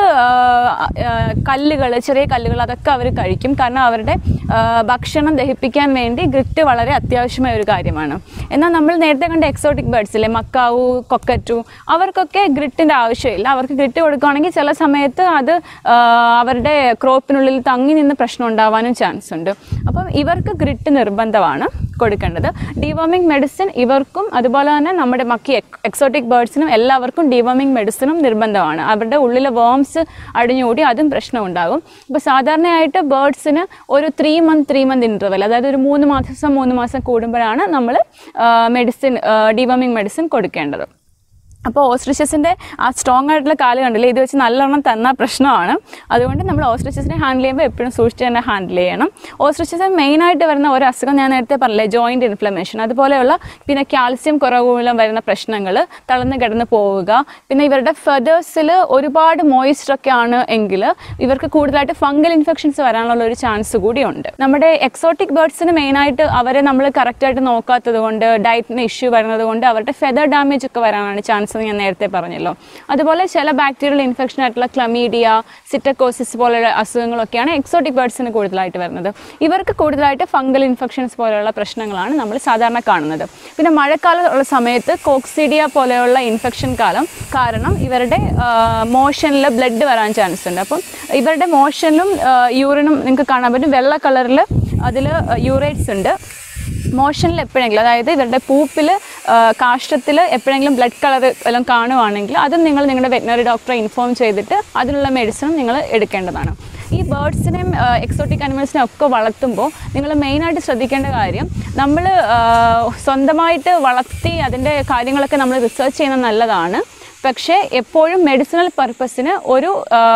S1: കല്ലുകൾ ചെറിയ കല്ലുകൾ അതൊക്കെ അവർ കഴിക്കും കാരണം അവരുടെ ആ, ഭക്ഷണം ദഹിപ്പിക്കാൻ വേണ്ടി ഗ്രിറ്റ് വളരെ അത്യാവശ്യമായ ഒരു കാര്യമാണ് എന്നാൽ നമ്മൾ നേരത്തെ കണ്ട എക്സോട്ടിക് ബേർഡ്സ് ഇല്ലേ മക്കാവു കൊക്കറ്റു അവർക്കൊക്കെ ഗ്രിറ്റിൻ്റെ ആവശ്യമില്ല അവർക്ക് ഗ്രിറ്റ് കൊടുക്കുകയാണെങ്കിൽ ചില സമയത്ത് അത് ആ, അവരുടെ ക്രോപ്പിനുള്ളിൽ തങ്ങി നിന്ന് പ്രശ്നം ഉണ്ടാവാനും ചാൻസ് ഉണ്ട് അപ്പം ഇവർക്ക് ഗ്രിറ്റ് നിർബന്ധമാണ് കൊടുക്കേണ്ടത് ഡിവോമിംഗ് മെഡിസിൻ ഇവർക്കും അതുപോലെ തന്നെ നമ്മുടെ മക്കി എക്സോട്ടിക് ബേർഡ്സിനും എല്ലാവർക്കും ഡിവോമിംഗ് മെഡിസിനും നിർബന്ധമാണ് അവരുടെ ഉള്ളിലെ വേംസ് അടിഞ്ഞുകൂടി അതും പ്രശ്നം ഉണ്ടാകും അപ്പോൾ സാധാരണയായിട്ട് ബേർഡ്സിന് ഒരു three month three month interval അതായത് ഒരു മൂന്ന് മാസം മൂന്ന് മാസം കൂടുമ്പോഴാണ് നമ്മൾ മെഡിസിൻ ഡിവോമിംഗ് മെഡിസിൻ കൊടുക്കേണ്ടത് അപ്പോൾ ഓസ്ട്രിച്ചസിൻ്റെ ആ സ്ട്രോങ് ആയിട്ടുള്ള കാല് കണ്ടില്ലേ ഇത് വെച്ച് നല്ലോണം തന്ന പ്രശ്നമാണ് അതുകൊണ്ട് നമ്മൾ ഓസ്ട്രിച്ചസിനെ ഹാൻഡിൽ ചെയ്യുമ്പോൾ എപ്പോഴും സൂക്ഷിച്ച് തന്നെ ഹാൻഡിൽ ചെയ്യണം ഓസ്ട്രിച്ചസിന് മെയിനായിട്ട് വരുന്ന ഒരു അസുഖം ഞാൻ നേരത്തെ പറഞ്ഞില്ലേ ജോയിൻറ്റ് ഇൻഫ്ലമേഷൻ അതുപോലെയുള്ള പിന്നെ കാൽസ്യം കുറവ് മൂലം വരുന്ന പ്രശ്നങ്ങൾ തളർന്ന് കിടന്ന് പോവുക പിന്നെ ഇവരുടെ ഫെതേഴ്സിൽ ഒരുപാട് മോയിസ്റ്ററൊക്കെ ആണ് എങ്കിൽ ഇവർക്ക് കൂടുതലായിട്ട് ഫംഗൽ ഇൻഫെക്ഷൻസ് വരാനുള്ള ഒരു ചാൻസ് കൂടിയുണ്ട് നമ്മുടെ എക്സോട്ടിക് ബേർഡ്സിന് മെയിനായിട്ട് അവരെ നമ്മൾ കറക്റ്റായിട്ട് നോക്കാത്തത് കൊണ്ട് ഡയറ്റിന് ഇഷ്യൂ വരുന്നത് കൊണ്ട് അവരുടെ ഫെദർ ഡാമേജ് ഒക്കെ വരാനാണ് ചാൻസ് എന്ന് ഞാൻ നേരത്തെ പറഞ്ഞല്ലോ അതുപോലെ ചില ബാക്ടീരിയൽ ഇൻഫെക്ഷൻ ആയിട്ടുള്ള ക്ലമീഡിയ സിറ്റക്കോസിസ് പോലെയുള്ള അസുഖങ്ങളൊക്കെയാണ് എക്സോട്ടിക് ബേർഡ്സിന് കൂടുതലായിട്ട് വരുന്നത് ഇവർക്ക് കൂടുതലായിട്ട് ഫംഗൽ ഇൻഫെക്ഷൻസ് പോലെയുള്ള പ്രശ്നങ്ങളാണ് നമ്മൾ സാധാരണ കാണുന്നത് പിന്നെ മഴക്കാലം ഉള്ള സമയത്ത് കോക്സിഡിയ പോലെയുള്ള ഇൻഫെക്ഷൻ കാലം കാരണം ഇവരുടെ മോഷനിൽ ബ്ലഡ് വരാൻ ചാൻസ് ഉണ്ട് അപ്പം ഇവരുടെ മോഷനിലും യൂറിനും നിങ്ങൾക്ക് കാണാൻ പറ്റും വെള്ള കളറിൽ അതിൽ യൂറേറ്റ്സ് ഉണ്ട് മോഷനിൽ എപ്പോഴെങ്കിലും അതായത് ഇവരുടെ പൂപ്പിൽ കാഷ്ടത്തിൽ എപ്പോഴെങ്കിലും ബ്ലഡ് കളർ എല്ലാം കാണുവാണെങ്കിൽ അതും നിങ്ങൾ നിങ്ങളുടെ വെറ്റിനറി ഡോക്ടറെ ഇൻഫോം ചെയ്തിട്ട് അതിനുള്ള മെഡിസിനും നിങ്ങൾ എടുക്കേണ്ടതാണ് ഈ ബേർഡ്സിനെയും എക്സോട്ടിക് അനിമൽസിനെയും ഒക്കെ വളർത്തുമ്പോൾ നിങ്ങൾ മെയിനായിട്ട് ശ്രദ്ധിക്കേണ്ട കാര്യം നമ്മൾ സ്വന്തമായിട്ട് വളർത്തി അതിൻ്റെ കാര്യങ്ങളൊക്കെ നമ്മൾ റിസർച്ച് ചെയ്യുന്നത് നല്ലതാണ് പക്ഷേ എപ്പോഴും മെഡിസിനൽ പർപ്പസിന് ഒരു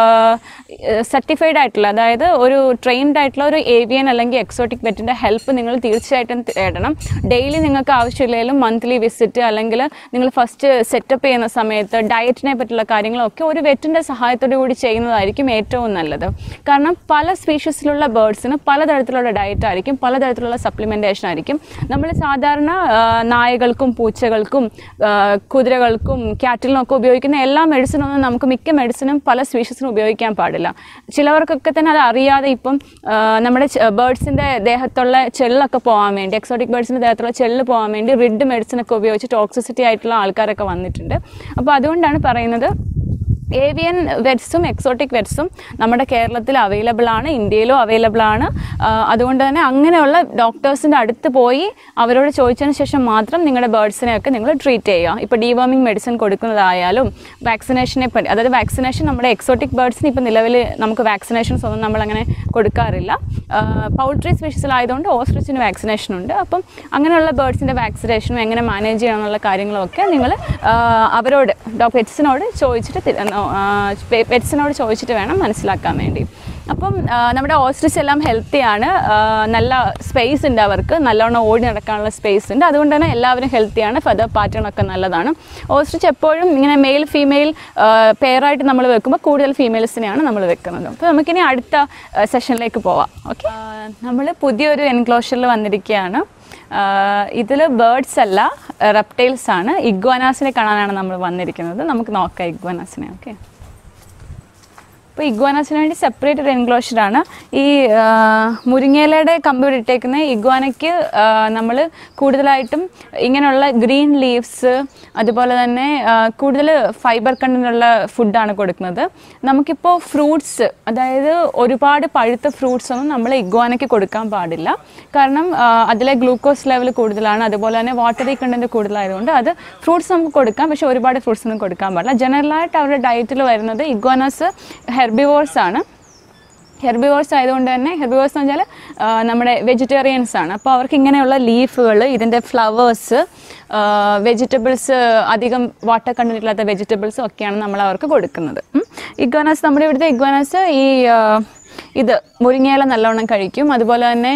S1: സർട്ടിഫൈഡ് ആയിട്ടുള്ള അതായത് ഒരു ട്രെയിൻഡ് ആയിട്ടുള്ള ഒരു ഏവിയൻ അല്ലെങ്കിൽ എക്സോട്ടിക് വെറ്റിൻ്റെ ഹെൽപ്പ് നിങ്ങൾ തീർച്ചയായിട്ടും തേടണം ഡെയിലി നിങ്ങൾക്ക് ആവശ്യമില്ലെങ്കിലും മന്ത്ലി വിസിറ്റ് അല്ലെങ്കിൽ നിങ്ങൾ ഫസ്റ്റ് സെറ്റപ്പ് ചെയ്യുന്ന സമയത്ത് ഡയറ്റിനെ പറ്റിയുള്ള കാര്യങ്ങളൊക്കെ ഒരു വെറ്റിൻ്റെ സഹായത്തോടു കൂടി ചെയ്യുന്നതായിരിക്കും ഏറ്റവും നല്ലത് കാരണം പല സ്പീഷീസിലുള്ള ബേർഡ്സിന് പലതരത്തിലുള്ള ഡയറ്റ് ആയിരിക്കും പലതരത്തിലുള്ള സപ്ലിമെൻറ്റേഷൻ ആയിരിക്കും നമ്മൾ സാധാരണ ആ, നായകൾക്കും പൂച്ചകൾക്കും ആ, കുതിരകൾക്കും കാറ്റിലിനും ഒക്കെ ഉപയോഗിക്കുന്ന എല്ലാ മെഡിസിനും ഒന്നും നമുക്ക് മിക്ക മെഡിസിനും പല സ്പീഷീസിനും ഉപയോഗിക്കാൻ പാടില്ല ചിലവർക്കൊക്കെ തന്നെ അത് അറിയാതെ ഇപ്പം ആ, നമ്മുടെ ബേർഡ്സിൻ്റെ ദേഹത്തുള്ള ചെല്ലൊക്കെ പോകാൻ വേണ്ടി എക്സോട്ടിക് ബേർഡ്സിൻ്റെ ദേഹത്തുള്ള ചെല്ല് പോകാൻ വേണ്ടി റിഡ് മെഡിസിൻ ഒക്കെ ഉപയോഗിച്ച് ടോക്സിസിറ്റി ആയിട്ടുള്ള ആൾക്കാരൊക്കെ വന്നിട്ടുണ്ട് അപ്പോൾ അതുകൊണ്ടാണ് പറയുന്നത് ഏവിയൻ വെറ്റ്സും എക്സോട്ടിക് വെറ്റ്സും നമ്മുടെ കേരളത്തിൽ അവൈലബിൾ ആണ് ഇന്ത്യയിലും അവൈലബിൾ ആണ് ആ, അതുകൊണ്ട് തന്നെ അങ്ങനെയുള്ള ഡോക്ടേഴ്സിൻ്റെ അടുത്ത് പോയി അവരോട് ചോദിച്ചതിന് ശേഷം മാത്രം നിങ്ങളുടെ ബേർഡ്സിനെയൊക്കെ നിങ്ങൾ ട്രീറ്റ് ചെയ്യുക ഇപ്പോൾ ഡീവേമിംഗ് മെഡിസിൻ കൊടുക്കുന്നതായാലും വാക്സിനേഷനെ പറ്റി അതായത് വാക്സിനേഷൻ നമ്മുടെ എക്സോട്ടിക് ബേർഡ്സിന് ഇപ്പോൾ നിലവിൽ നമുക്ക് വാക്സിനേഷൻസ് ഒന്നും നമ്മളങ്ങനെ കൊടുക്കാറില്ല പൗൾട്രി സ്പീഷീസിലായതുകൊണ്ട് ഓസ്ട്രിച്ചിന് വാക്സിനേഷൻ ഉണ്ട് അപ്പം അങ്ങനെയുള്ള ബേർഡ്സിൻ്റെ വാക്സിനേഷനും എങ്ങനെ മാനേജ് ചെയ്യണം എന്നുള്ള കാര്യങ്ങളൊക്കെ നിങ്ങൾ അവരോട് ഡോക്ടർ പെറ്റ്സിനോട് ചോദിച്ചിട്ട് പെറ്റ്സിനോട് ചോദിച്ചിട്ട് വേണം മനസ്സിലാക്കാൻ വേണ്ടി അപ്പം ആ, നമ്മുടെ ഓസ്ട്രിച്ച് എല്ലാം ഹെൽത്തിയാണ് നല്ല സ്പേസ് ഉണ്ട് അവർക്ക് നല്ലോണം ഓടി നടക്കാനുള്ള സ്പേസ് ഉണ്ട് അതുകൊണ്ട് തന്നെ എല്ലാവരും ഹെൽത്തിയാണ് ഫെദർ പാറ്റേൺ ഒക്കെ നല്ലതാണ് ഓസ്ട്രിച്ച് എപ്പോഴും ഇങ്ങനെ മെയിൽ ഫീമെയിൽ പെയറായിട്ട് നമ്മൾ വെക്കുമ്പോൾ കൂടുതൽ ഫീമെയിൽസിനെയാണ് നമ്മൾ വെക്കുന്നത് അപ്പോൾ നമുക്കിനി അടുത്ത സെഷനിലേക്ക് പോവാം ഓക്കെ നമ്മൾ പുതിയൊരു എൻക്ലോഷറിൽ വന്നിരിക്കുകയാണ് ഇതിൽ ബേർഡ്സ് അല്ല റെപ്റ്റൈൽസ് ആണ് ഇഗ്വാനാസിനെ കാണാനാണ് നമ്മൾ വന്നിരിക്കുന്നത് നമുക്ക് നോക്കാം ഇഗ്വാനാസിനെ ഓക്കെ അപ്പോൾ ഇഗ്വാനാസിന് വേണ്ടി സെപ്പറേറ്റ് ഒരു എൻക്ലോഷറാണ് ഈ ആ, മുരിങ്ങയിലയുടെ കമ്പി ഇട്ടേക്കുന്ന ഇഗ്വാനയ്ക്ക് നമ്മൾ കൂടുതലായിട്ടും ഇങ്ങനെയുള്ള ഗ്രീൻ ലീവ്സ് അതുപോലെ തന്നെ ആ, കൂടുതൽ ഫൈബർ കണ്ടന്റുള്ള ഫുഡാണ് കൊടുക്കുന്നത് നമുക്കിപ്പോൾ ഫ്രൂട്ട്സ് അതായത് ഒരുപാട് പഴുത്ത ഫ്രൂട്ട്സ് ഒന്നും നമ്മൾ ഇഗ്വാനയ്ക്ക് കൊടുക്കാൻ പാടില്ല കാരണം ആ, അതിലെ ഗ്ലൂക്കോസ് ലെവൽ കൂടുതലാണ് അതുപോലെ തന്നെ വാട്ടറി കണ്ടന്റ് കൂടുതലായതുകൊണ്ട് അത് ഫ്രൂട്ട്സ് നമുക്ക് കൊടുക്കാം പക്ഷേ ഒരുപാട് ഫ്രൂട്ട്സ് ഒന്നും കൊടുക്കാൻ പാടില്ല ജനറലായിട്ട് അവരുടെ ഡയറ്റിൽ വരുന്നത് ഇഗ്വാനസ് ഹെർബിവോർസ് ആണ് ഹെർബിവോർസ് ആയതുകൊണ്ട് തന്നെ ഹെർബിവോർസ് എന്ന് വെച്ചാൽ ആ, നമ്മുടെ വെജിറ്റേറിയൻസ് ആണ് അപ്പോൾ അവർക്ക് ഇങ്ങനെയുള്ള ലീഫുകൾ ഇതിൻ്റെ ഫ്ലവേഴ്സ് വെജിറ്റബിൾസ് അധികം വാട്ടർ കണ്ടന്റ് ഇല്ലാത്ത വെജിറ്റബിൾസും ഒക്കെയാണ് നമ്മൾ അവർക്ക് കൊടുക്കുന്നത് ഇഗ്വാനാസ് നമ്മുടെ ഇവിടുത്തെ ഇഗ്വാനാസ് ഈ ആ, ഇത് മുരിങ്ങയില നല്ലവണ്ണം കഴിക്കും അതുപോലെ തന്നെ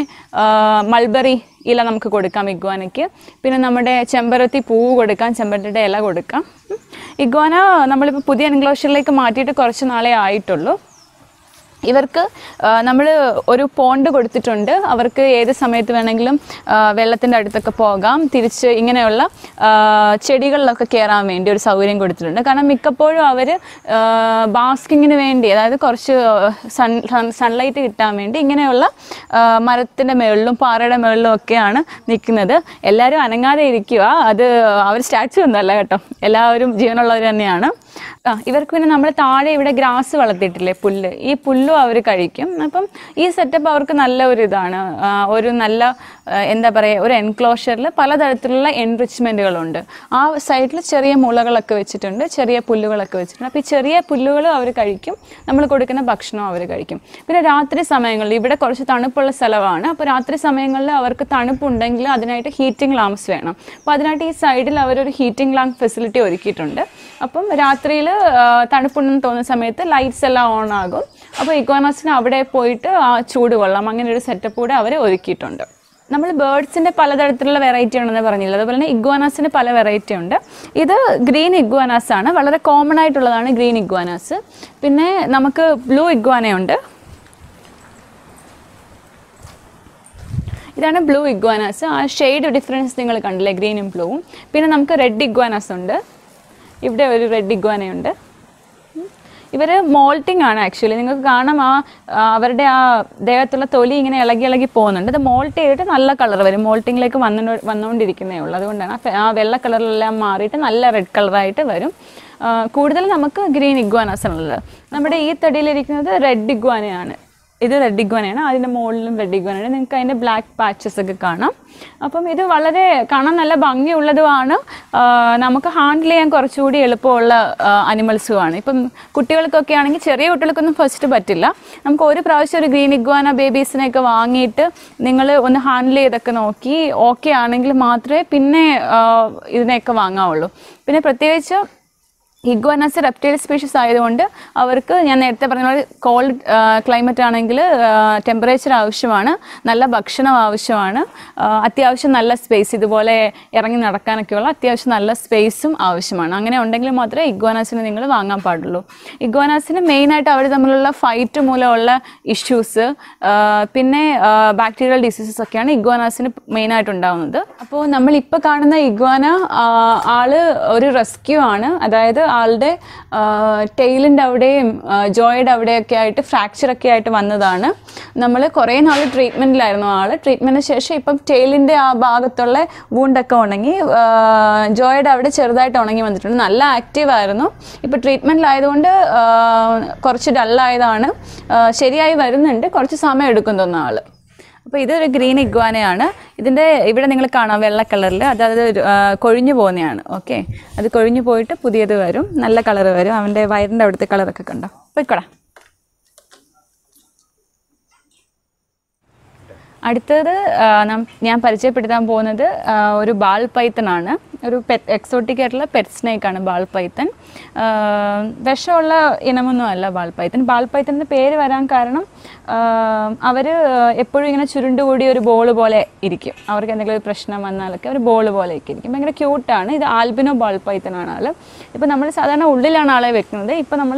S1: മൾബറി ഇല നമുക്ക് കൊടുക്കാം ഇഗ്വാനയ്ക്ക് പിന്നെ നമ്മുടെ ചെമ്പരത്തി പൂവ് കൊടുക്കാം ചെമ്പരത്തിയുടെ ഇല കൊടുക്കാം ഉം. ഇഗ്വാന നമ്മളിപ്പോൾ പുതിയ എൻക്ലോഷറിലേക്ക് മാറ്റിയിട്ട് കുറച്ച് നാളെ ആയിട്ടുള്ളൂ ഇവർക്ക് നമ്മൾ ഒരു പോണ്ട് കൊടുത്തിട്ടുണ്ട് അവർക്ക് ഏത് സമയത്ത് വേണമെങ്കിലും വെള്ളത്തിൻ്റെ അടുത്തൊക്കെ പോകാം തിരിച്ച് ഇങ്ങനെയുള്ള ആ, ചെടികളിലൊക്കെ കയറാൻ വേണ്ടി ഒരു സൗകര്യം കൊടുത്തിട്ടുണ്ട് കാരണം മിക്കപ്പോഴും അവർ ബാസ്കിങ്ങിന് വേണ്ടി അതായത് കുറച്ച് സൺ സൺലൈറ്റ് കിട്ടാൻ വേണ്ടി ഇങ്ങനെയുള്ള മരത്തിൻ്റെ മുകളിലും പാറയുടെ മുകളിലും ഒക്കെയാണ് നിൽക്കുന്നത് എല്ലാവരും അനങ്ങാതെ ഇരിക്കുക അത് അവർ സ്റ്റാച്ചു ഒന്നുമല്ല കേട്ടോ എല്ലാവരും ജീവനുള്ളവർ തന്നെയാണ് ആ ഇവർക്ക് പിന്നെ നമ്മൾ താഴെ ഇവിടെ ഗ്രാസ് വളർത്തിയിട്ടില്ലേ പുല്ല് ഈ പുല്ലും അവർ കഴിക്കും അപ്പം ഈ സെറ്റപ്പ് അവർക്ക് നല്ല ഒരു ഇതാണ് ആ, ഒരു നല്ല ആ, എന്താ പറയുക ഒരു എൻക്ലോഷറിൽ പലതരത്തിലുള്ള എൻറിച്ച്മെൻറ്റുകളുണ്ട് ആ സൈഡിൽ ചെറിയ മുളകളൊക്കെ വെച്ചിട്ടുണ്ട് ചെറിയ പുല്ലുകളൊക്കെ വെച്ചിട്ടുണ്ട് അപ്പോൾ ഈ ചെറിയ പുല്ലുകളും അവർ കഴിക്കും നമ്മൾ കൊടുക്കുന്ന ഭക്ഷണവും അവർ കഴിക്കും പിന്നെ രാത്രി സമയങ്ങളിൽ ഇവിടെ കുറച്ച് തണുപ്പുള്ള സ്ഥലമാണ് അപ്പോൾ രാത്രി സമയങ്ങളിൽ അവർക്ക് തണുപ്പുണ്ടെങ്കിൽ അതിനായിട്ട് ഹീറ്റിംഗ് ലാംസ് വേണം അപ്പോൾ അതിനായിട്ട് ഈ സൈഡിൽ അവരൊരു ഹീറ്റിംഗ് ലാമ്പ് ഫെസിലിറ്റി ഒരുക്കിയിട്ടുണ്ട് അപ്പം രാത്രിയിൽ തണുപ്പുണ്ടെന്ന് തോന്നുന്ന സമയത്ത് ലൈറ്റ്സ് എല്ലാം ഓൺ ആകും അപ്പോൾ ഇക്കോണസിന് അവിടെ പോയിട്ട് ആ ചൂട് കൊള്ളാം അങ്ങനെ ഒരു സെറ്റപ്പ് കൂടെ അവർ ഒരുക്കിയിട്ടുണ്ട് നമ്മൾ ബേർഡ്സിൻ്റെ പലതരത്തിലുള്ള വെറൈറ്റി ഉണ്ടെന്ന് പറഞ്ഞില്ല അതുപോലെ തന്നെ ഇഗ്വാനാസിന് പല വെറൈറ്റി ഉണ്ട് ഇത് ഗ്രീൻ ഇഗ്വാനാസ് ആണ് വളരെ കോമൺ ആയിട്ടുള്ളതാണ് ഗ്രീൻ ഇഗ്വാനാസ് പിന്നെ നമുക്ക് ബ്ലൂ ഇഗ്വാനയുണ്ട് ഇതാണ് ബ്ലൂ ഇഗ്വാനാസ് ആ ഷെയ്ഡ് ഡിഫറൻസ് നിങ്ങൾ കണ്ടില്ലേ ഗ്രീനും ബ്ലൂവും പിന്നെ നമുക്ക് റെഡ് ഇഗ്വാനാസ് ഉണ്ട് ഇവിടെ ഒരു റെഡ് ഇഗ്വാനയുണ്ട് ഇവർ മോൾട്ടിംഗ് ആണ് ആക്ച്വലി നിങ്ങൾക്ക് കാണാം ആ ആ, അവരുടെ ആ ദേഹത്തുള്ള തൊലി ഇങ്ങനെ ഇളകി ഇളകി പോകുന്നുണ്ട് ഇത് മോൾട്ട് ചെയ്തിട്ട് നല്ല കളർ വരും മോൾട്ടിങ്ങിലേക്ക് വന്നു വന്നുകൊണ്ടിരിക്കുന്നേ ഉള്ളൂ അതുകൊണ്ടാണ് ആ ഫെ- ആ വെള്ള കളറിലെല്ലാം മാറിയിട്ട് നല്ല റെഡ് കളറായിട്ട് വരും ആ, കൂടുതൽ നമുക്ക് ഗ്രീൻ ഇഗ്വാനാസ് ആണുള്ളത് നമ്മുടെ ഈ തടിയിലിരിക്കുന്നത് റെഡ് ഇഗ്വാനയാണ് ഇത് റെഡ് ഇഗ്വാനയാണ് അതിൻ്റെ മുകളിലും റെഡ് ഇഗ്വാനയാണ് നിങ്ങൾക്ക് അതിൻ്റെ ബ്ലാക്ക് പാച്ചസ് ഒക്കെ കാണാം അപ്പം ഇത് വളരെ കാണാൻ നല്ല ഭംഗിയുള്ളതുമാണ് ആ, നമുക്ക് ഹാൻഡിൽ ചെയ്യാൻ കുറച്ചുകൂടി എളുപ്പമുള്ള അനിമൽസുമാണ് ഇപ്പം കുട്ടികൾക്കൊക്കെ ആണെങ്കിൽ ചെറിയ കുട്ടികൾക്കൊന്നും ഫസ്റ്റ് പറ്റില്ല നമുക്ക് ഒരു പ്രാവശ്യം ഒരു ഗ്രീൻ ഇഗ്വാന ബേബീസിനെയൊക്കെ വാങ്ങിയിട്ട് നിങ്ങൾ ഒന്ന് ഹാൻഡിൽ ചെയ്തൊക്കെ നോക്കി ഓക്കെ ആണെങ്കിൽ മാത്രമേ പിന്നെ ആ, ഇതിനെയൊക്കെ വാങ്ങാവുള്ളൂ പിന്നെ പ്രത്യേകിച്ച് ഇഗ്വാനസ് റെപ്റ്റൈൽ സ്പീഷീസ് ആയതുകൊണ്ട് അവർക്ക് ഞാൻ നേരത്തെ പറഞ്ഞ പോലെ കോൾഡ് ക്ലൈമറ്റ് ആണെങ്കിൽ ടെമ്പറേച്ചർ ആവശ്യമാണ് നല്ല ഭക്ഷണം ആവശ്യമാണ് ആ, അത്യാവശ്യം നല്ല സ്പേസ് ഇതുപോലെ ഇറങ്ങി നടക്കാനൊക്കെയുള്ള അത്യാവശ്യം നല്ല സ്പേസും ആവശ്യമാണ് അങ്ങനെ ഉണ്ടെങ്കിൽ മാത്രമേ ഇഗ്വാനാസിനെ നിങ്ങൾ വാങ്ങാൻ പാടുള്ളൂ ഇഗ്വാനാസിന് മെയിനായിട്ട് അവർ തമ്മിലുള്ള ഫൈറ്റ് മൂലമുള്ള ഇഷ്യൂസ് പിന്നെ ബാക്ടീരിയൽ ഡിസീസസ് ഒക്കെയാണ് ഇഗ്വാനാസിന് മെയിനായിട്ട് ഉണ്ടാകുന്നത് അപ്പോൾ നമ്മൾ ഇപ്പോൾ കാണുന്ന ഇഗ്വാന ആ, ആള് ഒരു റെസ്ക്യൂ ആണ് അതായത് ആളുടെ ടെയിലിൻ്റെ അവിടെയും ആ, ജോയുടെ അവിടെയൊക്കെ ആയിട്ട് ഫ്രാക്ചർ ഒക്കെ ആയിട്ട് വന്നതാണ് നമ്മൾ കുറേ നാൾ ട്രീറ്റ്മെൻറ്റിലായിരുന്നു ആള് ട്രീറ്റ്മെൻറ്റിന് ശേഷം ഇപ്പം ടെയിലിൻ്റെ ആ ഭാഗത്തുള്ള വൂണ്ടൊക്കെ ഉണങ്ങി ആ, ജോയുടെ അവിടെ ചെറുതായിട്ട് ഉണങ്ങി വന്നിട്ടുണ്ട് നല്ല ആക്റ്റീവ് ആയിരുന്നു ഇപ്പോൾ ട്രീറ്റ്മെൻറ്റിലായതുകൊണ്ട് കുറച്ച് ഡള്ളായതാണ് ശരിയായി വരുന്നുണ്ട് കുറച്ച് സമയം എടുക്കും തോന്നുന്നു ആള് അപ്പോൾ ഇതൊരു ഗ്രീൻ ഇഗ്വാനയാണ് ഇതിൻ്റെ ഇവിടെ നിങ്ങൾ കാണാം വെള്ള കളറിൽ അതായത് ഒരു, ആ, കൊഴിഞ്ഞു പോകുന്നതാണ് ഓക്കെ അത് കൊഴിഞ്ഞു പോയിട്ട് പുതിയത് വരും നല്ല കളർ വരും അവൻ്റെ വയറിൻ്റെ അവിടുത്തെ കളറൊക്കെ കണ്ടോ പോയിക്കോടാ അടുത്തത് ആ, നം- ഞാൻ പരിചയപ്പെടുത്താൻ പോകുന്നത് ആ, ഒരു ബാൾ പൈത്തനാണ് ഒരു പെറ്റ് എക്സോട്ടിക് ആയിട്ടുള്ള പെറ്റ് സ്നേക്കാണ് ബാൾ പൈത്തൻ ആ, വിഷമുള്ള ഇനമൊന്നും അല്ല ബാൾ പൈത്തൻ ബാൾ പൈത്തൻ എന്ന പേര് വരാൻ കാരണം അവർ എപ്പോഴും ഇങ്ങനെ ചുരുണ്ടുകൂടി ഒരു ബോൾ പോലെ ഇരിക്കും അവർക്ക് എന്തെങ്കിലും ഒരു പ്രശ്നം വന്നാലൊക്കെ ഒരു ബോൾ പോലെയൊക്കെ ഇരിക്കും ഭയങ്കര ക്യൂട്ടാണ് ഇത് ആൽബിനോ ബാൾ പൈത്തനാണ് ആൾ ഇപ്പോൾ നമ്മൾ സാധാരണ ഉള്ളിലാണ് ആളെ വെക്കുന്നത് ഇപ്പോൾ നമ്മൾ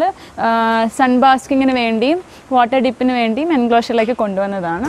S1: സൺ ബാസ്കിങ്ങിന് വേണ്ടിയും വാട്ടർ ഡിപ്പിന് വേണ്ടിയും എൻക്ലോഷറിലേക്ക് കൊണ്ടുവന്നതാണ്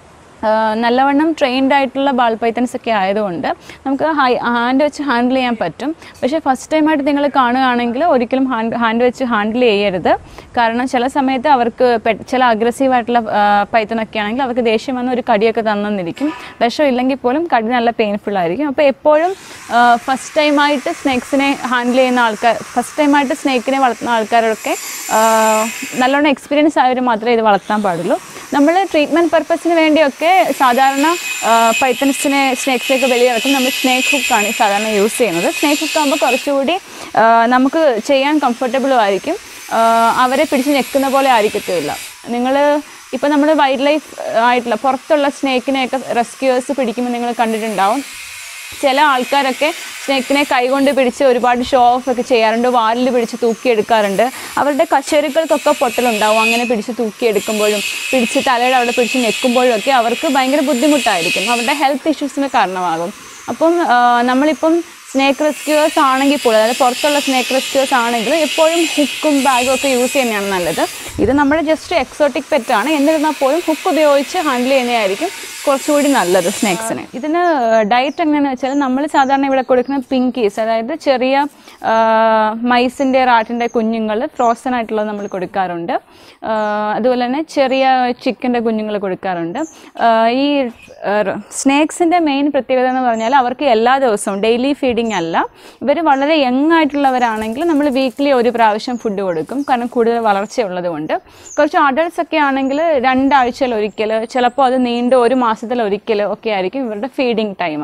S1: ആ, നല്ലവണ്ണം ട്രെയിൻഡ് ആയിട്ടുള്ള ബാൾ പൈത്തൻസ് ഒക്കെ ആയതുകൊണ്ട് നമുക്ക് ഹൈ ഹാൻഡ് വെച്ച് ഹാൻഡിൽ ചെയ്യാൻ പറ്റും പക്ഷേ ഫസ്റ്റ് ടൈമായിട്ട് നിങ്ങൾ കാണുകയാണെങ്കിൽ ഒരിക്കലും ഹാൻഡ് ഹാൻഡ് വെച്ച് ഹാൻഡിൽ ചെയ്യരുത് കാരണം ചില സമയത്ത് അവർക്ക് പെ- ചില അഗ്രസീവ് ആയിട്ടുള്ള പൈത്തനൊക്കെ ആണെങ്കിൽ അവർക്ക് ദേഷ്യം വന്ന് ഒരു കടിയൊക്കെ തന്നെന്നിരിക്കും വിഷം ഇല്ലെങ്കിൽ പോലും കടി നല്ല പെയിൻഫുൾ ആയിരിക്കും അപ്പോൾ എപ്പോഴും ഫസ്റ്റ് ടൈമായിട്ട് സ്നേക്സിനെ ഹാൻഡിൽ ചെയ്യുന്ന ആൾക്കാർ ഫസ്റ്റ് ടൈമായിട്ട് സ്നേക്കിനെ വളർത്തുന്ന ആൾക്കാരൊക്കെ ആ, നല്ലോണം എക്സ്പീരിയൻസ് ആയവർ മാത്രമേ ഇത് വളർത്താൻ പാടുള്ളൂ നമ്മൾ ട്രീറ്റ്മെൻറ്റ് പർപ്പസിന് വേണ്ടിയൊക്കെ സാധാരണ പൈത്തൻസിനെ സ്നേക്സിലേക്ക് വെളിയിറക്കും നമ്മൾ സ്നേക്ക് ഹുക്കാണ് സാധാരണ യൂസ് ചെയ്യുന്നത് സ്നേക്ക് ഹുക്ക് ആകുമ്പോൾ കുറച്ചുകൂടി ആ, നമുക്ക് ചെയ്യാൻ കംഫർട്ടബിളും ആയിരിക്കും ആ, അവരെ പിടിച്ച് ഞെക്കുന്ന പോലെ ആയിരിക്കത്തില്ല നിങ്ങൾ ഇപ്പോൾ നമ്മൾ വൈൽഡ് ലൈഫ് ആയിട്ടുള്ള പുറത്തുള്ള സ്നേക്കിനെയൊക്കെ റെസ്ക്യൂവേഴ്സ് പിടിക്കുമ്പോൾ നിങ്ങൾ കണ്ടിട്ടുണ്ടാവും ചില ആൾക്കാരൊക്കെ സ്നേക്കിനെ കൈകൊണ്ട് പിടിച്ച് ഒരുപാട് ഷോ ഓഫ് ഒക്കെ ചെയ്യാറുണ്ട് വാലിൽ പിടിച്ച് തൂക്കിയെടുക്കാറുണ്ട് അവരുടെ കശേരുക്കൾക്കൊക്കെ പൊട്ടലുണ്ടാവും അങ്ങനെ പിടിച്ച് തൂക്കിയെടുക്കുമ്പോഴും പിടിച്ച് തലയുടെ അവിടെ പിടിച്ച് ഞെക്കുമ്പോഴും ഒക്കെ അവർക്ക് ഭയങ്കര ബുദ്ധിമുട്ടായിരിക്കും അവരുടെ ഹെൽത്ത് ഇഷ്യൂസിന് കാരണമാകും അപ്പം ആ, നമ്മളിപ്പം സ്നേക്ക് റെസ്ക്യൂവേഴ്സ് ആണെങ്കിൽ പോലും അതായത് പുറത്തുള്ള സ്നേക്ക് റെസ്ക്യൂവേഴ്സ് ആണെങ്കിൽ എപ്പോഴും ഹുക്കും ബാഗും ഒക്കെ യൂസ് ചെയ്യുന്നതാണ് നല്ലത് ഇത് നമ്മുടെ ജസ്റ്റ് എക്സോട്ടിക് പെറ്റാണ് എന്നിരുന്നാൽ പോലും ഹുക്ക് ഉപയോഗിച്ച് ഹാൻഡിൽ ചെയ്യുന്നതായിരിക്കും കുറച്ചുകൂടി നല്ലത് സ്നേക്സിന് ഇതിന് ഡയറ്റ് എങ്ങനെയാണെന്ന് വെച്ചാൽ നമ്മൾ സാധാരണ ഇവിടെ കൊടുക്കുന്ന പിങ്കീസ് അതായത് ചെറിയ ആ, മൈസിൻ്റെ റാറ്റിൻ്റെ കുഞ്ഞുങ്ങൾ ഫ്രോസൺ ആയിട്ടുള്ളത് നമ്മൾ കൊടുക്കാറുണ്ട് ആ, അതുപോലെ തന്നെ ചെറിയ ചിക്കൻ്റെ കുഞ്ഞുങ്ങൾ കൊടുക്കാറുണ്ട് ആ, ഈ സ്നേക്സിൻ്റെ മെയിൻ പ്രത്യേകത എന്ന് പറഞ്ഞാൽ അവർക്ക് എല്ലാ ദിവസവും ഡെയിലി ഫീഡിങ് അല്ല ഇവർ വളരെ യങ് ആയിട്ടുള്ളവരാണെങ്കിൽ നമ്മൾ വീക്ക്ലി ഒരു പ്രാവശ്യം ഫുഡ് കൊടുക്കും കാരണം കൂടുതൽ വളർച്ചയുള്ളത് കൊണ്ട് കുറച്ച് അഡൾട്ട്സ് ഒക്കെ ആണെങ്കിൽ രണ്ടാഴ്ചയിൽ ഒരിക്കൽ ചിലപ്പോൾ അത് നീണ്ട ഒരു മാസത്തിൽ ഒരിക്കൽ ഒക്കെ ആയിരിക്കും ഇവരുടെ ഫീഡിങ് ടൈം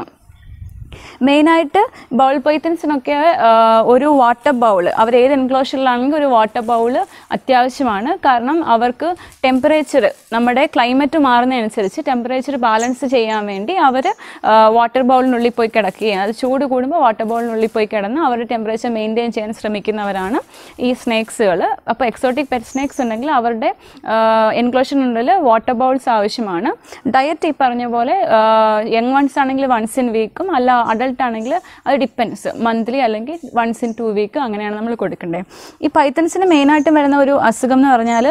S1: മെയിനായിട്ട് ബൗൾ പൈത്തൻസിനൊക്കെ ഒരു വാട്ടർ ബൗൾ അവർ ഏത് എൻക്ലോഷറിലാണെങ്കിൽ ഒരു വാട്ടർ ബൗൾ അത്യാവശ്യമാണ് കാരണം അവർക്ക് ടെമ്പറേച്ചർ നമ്മുടെ ക്ലൈമറ്റ് മാറുന്നതനുസരിച്ച് ടെമ്പറേച്ചർ ബാലൻസ് ചെയ്യാൻ വേണ്ടി അവർ വാട്ടർ ബൗളിനുള്ളിൽ പോയി കിടക്കുകയും അത് ചൂട് കൂടുമ്പോൾ വാട്ടർ ബൗളിനുള്ളിൽ പോയി കിടന്ന് അവരുടെ ടെമ്പറേച്ചർ മെയിൻറ്റെയിൻ ചെയ്യാൻ ശ്രമിക്കുന്നവരാണ് ഈ സ്നേക്സുകൾ അപ്പോൾ എക്സോട്ടിക് പെറ്റ് സ്നേക്സ് ഉണ്ടെങ്കിൽ അവരുടെ എൻക്ലോഷറിനുള്ളിൽ വാട്ടർ ബൗൾസ് ആവശ്യമാണ് ഡയറ്റ് ഈ പറഞ്ഞ പോലെ യങ് വൺസ് ആണെങ്കിൽ വൺസ് ഇൻ വീക്കും അല്ല അഡൾട്ട് ആണെങ്കിൽ അത് ഡിപ്പെൻസ് മന്ത്ലി അല്ലെങ്കിൽ വൺസ് ഇൻ ടു വീക്ക് അങ്ങനെയാണ് നമ്മൾ കൊടുക്കേണ്ടത് ഈ പൈത്തൻസിന് മെയിനായിട്ടും വരുന്ന ഒരു അസുഖം എന്ന് പറഞ്ഞാൽ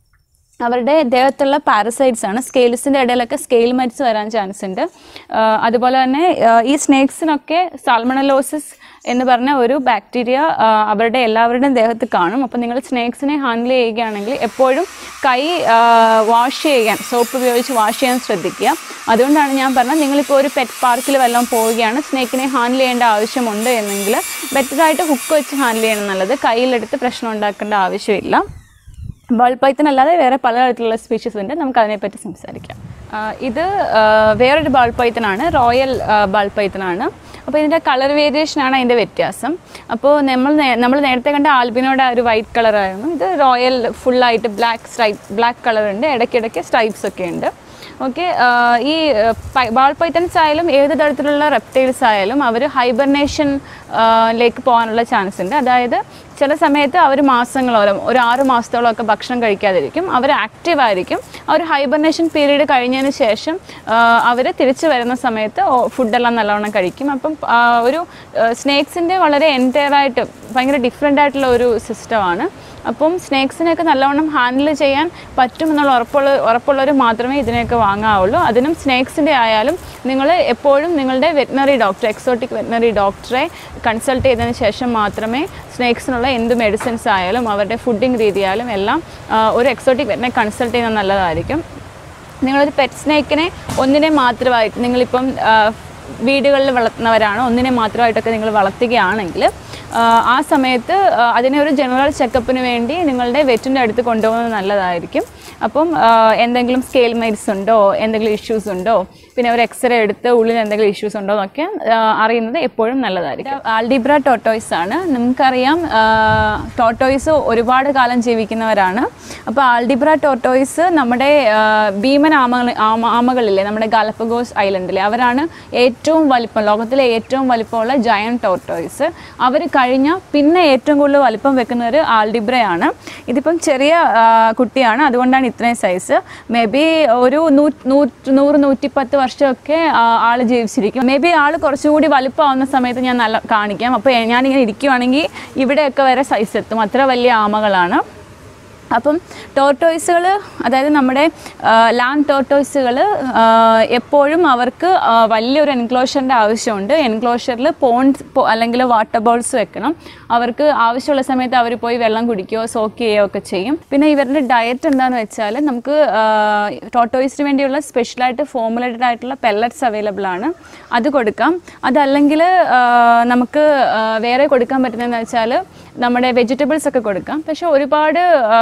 S1: അവരുടെ ദേഹത്തുള്ള പാരസൈറ്റ്സ് ആണ് സ്കെയിൽസിൻ്റെ ഇടയിലൊക്കെ സ്കെയിൽ മരിച്ച് വരാൻ ചാൻസ് ഉണ്ട് ആ, അതുപോലെ തന്നെ ആ, ഈ സ്നേക്സിനൊക്കെ സാൽമണലോസിസ് എന്ന് പറഞ്ഞ ഒരു ബാക്ടീരിയ ആ, അവരുടെ എല്ലാവരുടെയും ദേഹത്ത് കാണും അപ്പോൾ നിങ്ങൾ സ്നേക്സിനെ ഹാൻഡിൽ ചെയ്യുകയാണെങ്കിൽ എപ്പോഴും കൈ വാഷ് ചെയ്യാൻ സോപ്പ് ഉപയോഗിച്ച് വാഷ് ചെയ്യാൻ ശ്രദ്ധിക്കുക അതുകൊണ്ടാണ് ഞാൻ പറഞ്ഞത് നിങ്ങളിപ്പോൾ ഒരു പെറ്റ് പാർക്കിൽ വല്ലതും പോവുകയാണ് സ്നേക്കിനെ ഹാൻഡിൽ ചെയ്യേണ്ട ആവശ്യമുണ്ട് എന്നെങ്കിൽ ബെറ്ററായിട്ട് ഹുക്ക് വെച്ച് ഹാൻഡിൽ ചെയ്യണം നല്ലത് കയ്യിലെടുത്ത് പ്രശ്നം ഉണ്ടാക്കേണ്ട ആവശ്യമില്ല ബോൾ പൈത്തൻ അല്ലാതെ വേറെ പലതരത്തിലുള്ള സ്പീഷീസ് ഉണ്ട് നമുക്ക് അതിനെപ്പറ്റി സംസാരിക്കാം ആ, ഇത് ആ, വേറൊരു ബാൾ പൈത്തനാണ് റോയൽ ബാൾ പൈത്തനാണ് അപ്പോൾ ഇതിൻ്റെ കളർ വേരിയേഷനാണ് അതിൻ്റെ വ്യത്യാസം അപ്പോൾ നമ്മൾ നേ- നമ്മൾ നേരത്തെ കണ്ട ആൽബിനോടെ ആ ഒരു വൈറ്റ് കളറായിരുന്നു ഇത് റോയൽ ഫുള്ളായിട്ട് ബ്ലാക്ക് സ്ട്രൈപ്പ് ബ്ലാക്ക് കളർ ഉണ്ട് ഇടയ്ക്കിടയ്ക്ക് സ്ട്രൈപ്സ് ഒക്കെ ഉണ്ട് ഓക്കെ ഈ ബാൾ പൈത്തൻസ് ആയാലും ഏത് തരത്തിലുള്ള റെപ്റ്റൈൽസ് ആയാലും അവർ ഹൈബർനേഷൻ ലേക്ക് പോകാനുള്ള ചാൻസ് ഉണ്ട് അതായത് ചില സമയത്ത് അവർ മാസങ്ങളോളം ഒരു ആറ് മാസത്തോളം ഒക്കെ ഭക്ഷണം കഴിക്കാതിരിക്കും അവർ ആക്റ്റീവ് ആയിരിക്കും ആ ഒരു ഹൈബർനേഷൻ പീരീഡ് കഴിഞ്ഞതിന് ശേഷം അവർ തിരിച്ചു വരുന്ന സമയത്ത് ഫുഡെല്ലാം നല്ലവണ്ണം കഴിക്കും അപ്പം ആ, ഒരു സ്നേക്സിൻ്റെ വളരെ എൻറ്റയർ ആയിട്ട് ഭയങ്കര ഡിഫറെൻ്റ് ആയിട്ടുള്ള ഒരു സിസ്റ്റമാണ് അപ്പം സ്നേക്സിനെയൊക്കെ നല്ലവണ്ണം ഹാൻഡിൽ ചെയ്യാൻ പറ്റുമെന്നുള്ള ഉറപ്പുള്ള ഉറപ്പുള്ളവർ മാത്രമേ ഇതിനെയൊക്കെ വാങ്ങാവുള്ളൂ അതിനും സ്നേക്സിൻ്റെ ആയാലും നിങ്ങൾ എപ്പോഴും നിങ്ങളുടെ വെറ്റിനറി ഡോക്ടർ എക്സോട്ടിക് വെറ്റിനറി ഡോക്ടറെ കൺസൾട്ട് ചെയ്തതിന് ശേഷം മാത്രമേ സ്നേക്സിനുള്ള എന്ത് മെഡിസിൻസ് ആയാലും അവരുടെ ഫുഡിങ് രീതിയായാലും എല്ലാം ആ, ഒരു എക്സോട്ടിക് വെറ്റിനെ കൺസൾട്ട് ചെയ്യുന്നത് നല്ലതായിരിക്കും നിങ്ങളൊരു പെറ്റ് സ്നേക്കിനെ ഒന്നിനെ മാത്രമായിട്ട് നിങ്ങളിപ്പം ആ, വീടുകളിൽ വളർത്തുന്നവരാണ് ഒന്നിനെ മാത്രമായിട്ടൊക്കെ നിങ്ങൾ വളർത്തുകയാണെങ്കിൽ ആ, ആ സമയത്ത് ആ, അതിനെ ഒരു ജനറൽ ചെക്കപ്പിന് വേണ്ടി നിങ്ങളുടെ വെറ്റിൻ്റെ അടുത്ത് കൊണ്ടുപോകുന്നത് നല്ലതായിരിക്കും അപ്പം ആ, എന്തെങ്കിലും സ്കെയിൽ മൈറ്റ്സ് ഉണ്ടോ എന്തെങ്കിലും ഇഷ്യൂസ് ഉണ്ടോ പിന്നെ ഒരു എക്സ്റേ എടുത്ത് ഉള്ളിൽ എന്തെങ്കിലും ഇഷ്യൂസ് ഉണ്ടോ എന്നൊക്കെ ആ, അറിയുന്നത് എപ്പോഴും നല്ലതായിരിക്കും ആൽഡിബ്ര ടോട്ടോയ്സ് ആണ് നമുക്കറിയാം ടോട്ടോയ്സ് ഒരുപാട് കാലം ജീവിക്കുന്നവരാണ് അപ്പോൾ ആൽഡിബ്ര ടോട്ടോയ്സ് നമ്മുടെ ആ, ഭീമൻ ആമകൾ ആമ ആമകളില്ലേ നമ്മുടെ ഗാലപ്പഗോസ് ഐലൻഡിലെ അവരാണ് ഏറ്റവും വലിപ്പം ലോകത്തിലെ ഏറ്റവും വലിപ്പമുള്ള ജയൻ ടോട്ടോയ്സ് അവർ കഴിഞ്ഞാൽ പിന്നെ ഏറ്റവും കൂടുതൽ വലിപ്പം വെക്കുന്നത് ആൽഡിബ്രയാണ് ഇതിപ്പം ചെറിയ ആ, കുട്ടിയാണ് അതുകൊണ്ടാണ് ഇത്രയും സൈസ് മേ ബി ഒരു നൂ നൂ- നൂറ് നൂറ്റിപ്പത്ത് വർഷമൊക്കെ ആൾ ജീവിച്ചിരിക്കും മേ ബി ആൾ കുറച്ചുകൂടി വലുപ്പമാവുന്ന സമയത്ത് ഞാൻ നല്ല കാണിക്കാം അപ്പോൾ ഞാനിങ്ങനെ ഇരിക്കുവാണെങ്കിൽ ഇവിടെയൊക്കെ വരെ സൈസ് എത്തും അത്ര വലിയ ആമകളാണ് അപ്പം ടോർട്ടോയ്സുകൾ അതായത് നമ്മുടെ ലാൻഡ് ടോർട്ടോയ്സുകൾ എപ്പോഴും അവർക്ക് ആ, വലിയൊരു എൻക്ലോഷറിൻ്റെ ആവശ്യമുണ്ട് എൻക്ലോഷറിൽ പോണ്ട് അല്ലെങ്കിൽ വാട്ടർ ബോൾസ് വെക്കണം അവർക്ക് ആവശ്യമുള്ള സമയത്ത് അവർ പോയി വെള്ളം കുടിക്കുകയോ സോക്ക് ചെയ്യുകയോ ഒക്കെ ചെയ്യും പിന്നെ ഇവരുടെ ഡയറ്റ് എന്താണെന്ന് വെച്ചാൽ നമുക്ക് ടോട്ടോയ്സിന് വേണ്ടിയുള്ള സ്പെഷ്യലായിട്ട് ഫോമുലേറ്റഡ് ആയിട്ടുള്ള പെല്ലറ്റ്സ് അവൈലബിൾ ആണ് അത് കൊടുക്കാം അതല്ലെങ്കിൽ ആ, നമുക്ക് ആ, വേറെ കൊടുക്കാൻ പറ്റുന്നതെന്ന് വെച്ചാൽ നമ്മുടെ വെജിറ്റബിൾസ് ഒക്കെ കൊടുക്കാം പക്ഷെ ഒരുപാട്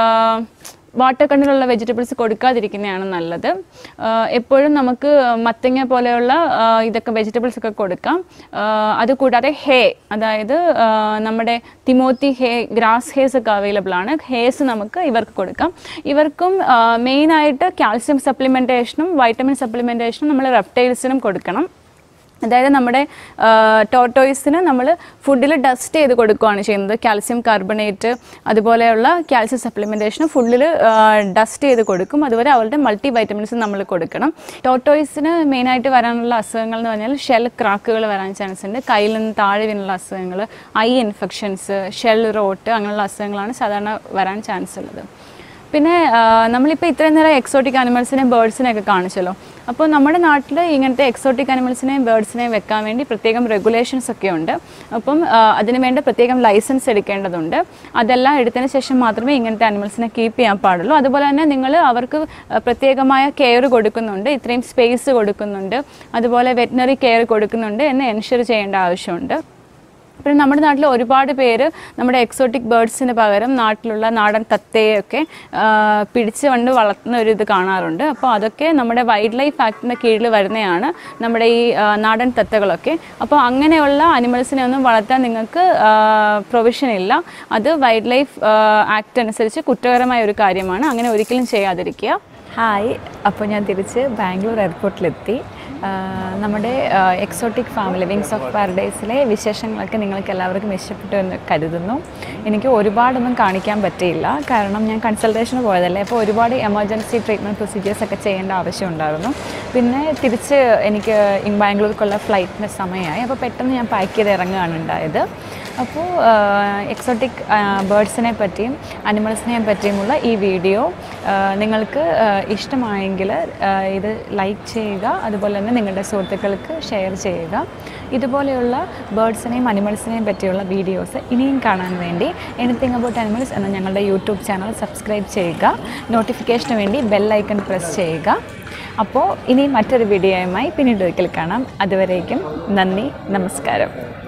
S1: വാട്ടർ കണ്ടിലുള്ള വെജിറ്റബിൾസ് കൊടുക്കാതിരിക്കുന്നതാണ് നല്ലത് ആ, എപ്പോഴും നമുക്ക് മത്തങ്ങ പോലെയുള്ള ആ, ഇതൊക്കെ വെജിറ്റബിൾസ് ഒക്കെ കൊടുക്കാം ആ, അതുകൂടാതെ ഹേ അതായത് ആ, നമ്മുടെ തിമോത്തി ഹേ ഗ്രാസ് ഹേസ് ഒക്കെ അവൈലബിൾ ആണ് ഹേസ് നമുക്ക് ഇവർക്ക് കൊടുക്കാം ഇവർക്കും മെയിനായിട്ട് കാൽസ്യം സപ്ലിമെൻറ്റേഷനും വൈറ്റമിൻ സപ്ലിമെൻറ്റേഷനും നമ്മൾ റെപ്റ്റൈൽസിനും കൊടുക്കണം അതായത് നമ്മുടെ ടോട്ടോയ്സിന് നമ്മൾ ഫുഡിൽ ഡസ്റ്റ് ചെയ്ത് കൊടുക്കുകയാണ് ചെയ്യുന്നത് കാൽസ്യം കാർബണേറ്റ് അതുപോലെയുള്ള കാൽസ്യം സപ്ലിമെൻറ്റേഷൻ ഫുഡിൽ ഡസ്റ്റ് ചെയ്ത് കൊടുക്കും അതുപോലെ അവരുടെ മൾട്ടി വൈറ്റമിൻസ് നമ്മൾ കൊടുക്കണം ടോട്ടോയ്സിന് മെയിനായിട്ട് വരാനുള്ള അസുഖങ്ങൾ എന്ന് പറഞ്ഞാൽ ഷെൽ ക്രാക്കുകൾ വരാൻ ചാൻസ് ഉണ്ട് കയ്യിൽ നിന്ന് താഴെ വീണുള്ള അസുഖങ്ങൾ ഐ ഇൻഫെക്ഷൻസ് ഷെൽ റോട്ട് അങ്ങനെയുള്ള അസുഖങ്ങളാണ് സാധാരണ വരാൻ ചാൻസ് ഉള്ളത് പിന്നെ ആ, നമ്മളിപ്പോൾ ഇത്രയും നേരം എക്സോട്ടിക് അനിമൽസിനെയും ബേർഡ്സിനെയും ഒക്കെ കാണിച്ചല്ലോ അപ്പോൾ നമ്മുടെ നാട്ടിൽ ഇങ്ങനത്തെ എക്സോട്ടിക് അനിമൽസിനെയും ബേർഡ്സിനെയും വെക്കാൻ വേണ്ടി പ്രത്യേകം റെഗുലേഷൻസ് ഒക്കെ ഉണ്ട് അപ്പം ആ, അതിന് വേണ്ട പ്രത്യേകം ലൈസൻസ് എടുക്കേണ്ടതുണ്ട് അതെല്ലാം എടുത്തതിന് ശേഷം മാത്രമേ ഇങ്ങനത്തെ അനിമൽസിനെ കീപ്പ് ചെയ്യാൻ പാടുള്ളൂ അതുപോലെ തന്നെ നിങ്ങൾ അവർക്ക് ആ, പ്രത്യേകമായ കെയർ കൊടുക്കുന്നുണ്ട് ഇത്രയും സ്പേസ് കൊടുക്കുന്നുണ്ട് അതുപോലെ വെറ്റിനറി കെയർ കൊടുക്കുന്നുണ്ട് എന്ന് എൻഷുർ ചെയ്യേണ്ട ആവശ്യമുണ്ട് പിന്നെ നമ്മുടെ നാട്ടിൽ ഒരുപാട് പേര് നമ്മുടെ എക്സോട്ടിക് ബേർഡ്സിന് പകരം നാട്ടിലുള്ള നാടൻ തത്തയൊക്കെ ആ, പിടിച്ച് കൊണ്ട് വളർത്തുന്ന ഒരു ഇത് കാണാറുണ്ട് അപ്പോൾ അതൊക്കെ നമ്മുടെ വൈൽഡ് ലൈഫ് ആക്ടിൻ്റെ കീഴിൽ വരുന്നതാണ് നമ്മുടെ ഈ ആ, നാടൻ തത്തകളൊക്കെ അപ്പോൾ അങ്ങനെയുള്ള അനിമൽസിനെ ഒന്നും വളർത്താൻ നിങ്ങൾക്ക് പ്രൊവിഷൻ ഇല്ല അത് വൈൽഡ് ലൈഫ് ആക്ട് അനുസരിച്ച് കുറ്റകരമായ ഒരു കാര്യമാണ് അങ്ങനെ ഒരിക്കലും ചെയ്യാതിരിക്കുക
S2: ഹായ് അപ്പോൾ ഞാൻ തിരിച്ച് ബാംഗ്ലൂർ എയർപോർട്ടിലെത്തി ആ, നമ്മുടെ എക്സോട്ടിക് ഫാമിലി വിങ്സ് ഓഫ് പാരഡൈസിലെ വിശേഷങ്ങളൊക്കെ നിങ്ങൾക്ക് എല്ലാവർക്കും ഇഷ്ടപ്പെട്ടു എന്ന് കരുതുന്നു എനിക്ക് ഒരുപാടൊന്നും കാണിക്കാൻ പറ്റിയില്ല കാരണം ഞാൻ കൺസൾട്ടേഷന് പോയതല്ലേ അപ്പോൾ ഒരുപാട് എമർജൻസി ട്രീറ്റ്മെൻറ്റ് പ്രൊസീജിയേഴ്സ് ഒക്കെ ചെയ്യേണ്ട ആവശ്യമുണ്ടായിരുന്നു പിന്നെ തിരിച്ച് എനിക്ക് ഇൻ ബാംഗ്ലൂർക്കുള്ള ഫ്ലൈറ്റിൻ്റെ സമയമായി അപ്പോൾ പെട്ടെന്ന് ഞാൻ പാക്ക് ചെയ്ത് ഇറങ്ങുകയാണ് ഉണ്ടായത് അപ്പോൾ എക്സോട്ടിക് ബേർഡ്സിനെ പറ്റിയും അനിമൽസിനെ പറ്റിയുമുള്ള ഈ വീഡിയോ ആ, നിങ്ങൾക്ക് ആ, ഇഷ്ടമായെങ്കിൽ ആ, ഇത് ലൈക്ക് ചെയ്യുക അതുപോലെ തന്നെ നിങ്ങളുടെ സുഹൃത്തുക്കൾക്ക് ഷെയർ ചെയ്യുക ഇതുപോലെയുള്ള ബേർഡ്സിനെയും അനിമൽസിനെയും പറ്റിയുള്ള വീഡിയോസ് ഇനിയും കാണാൻ വേണ്ടി എനിത്തിങ് അബൌട്ട് അനിമൽസ് എന്ന ഞങ്ങളുടെ യൂട്യൂബ് ചാനൽ സബ്സ്ക്രൈബ് ചെയ്യുക നോട്ടിഫിക്കേഷന് വേണ്ടി ബെൽ ഐക്കൺ പ്രസ് ചെയ്യുക അപ്പോൾ ഇനി മറ്റൊരു വീഡിയോയുമായി പിന്നീട് ഒരിക്കൽ കാണാം അതുവരേക്കും നന്ദി നമസ്കാരം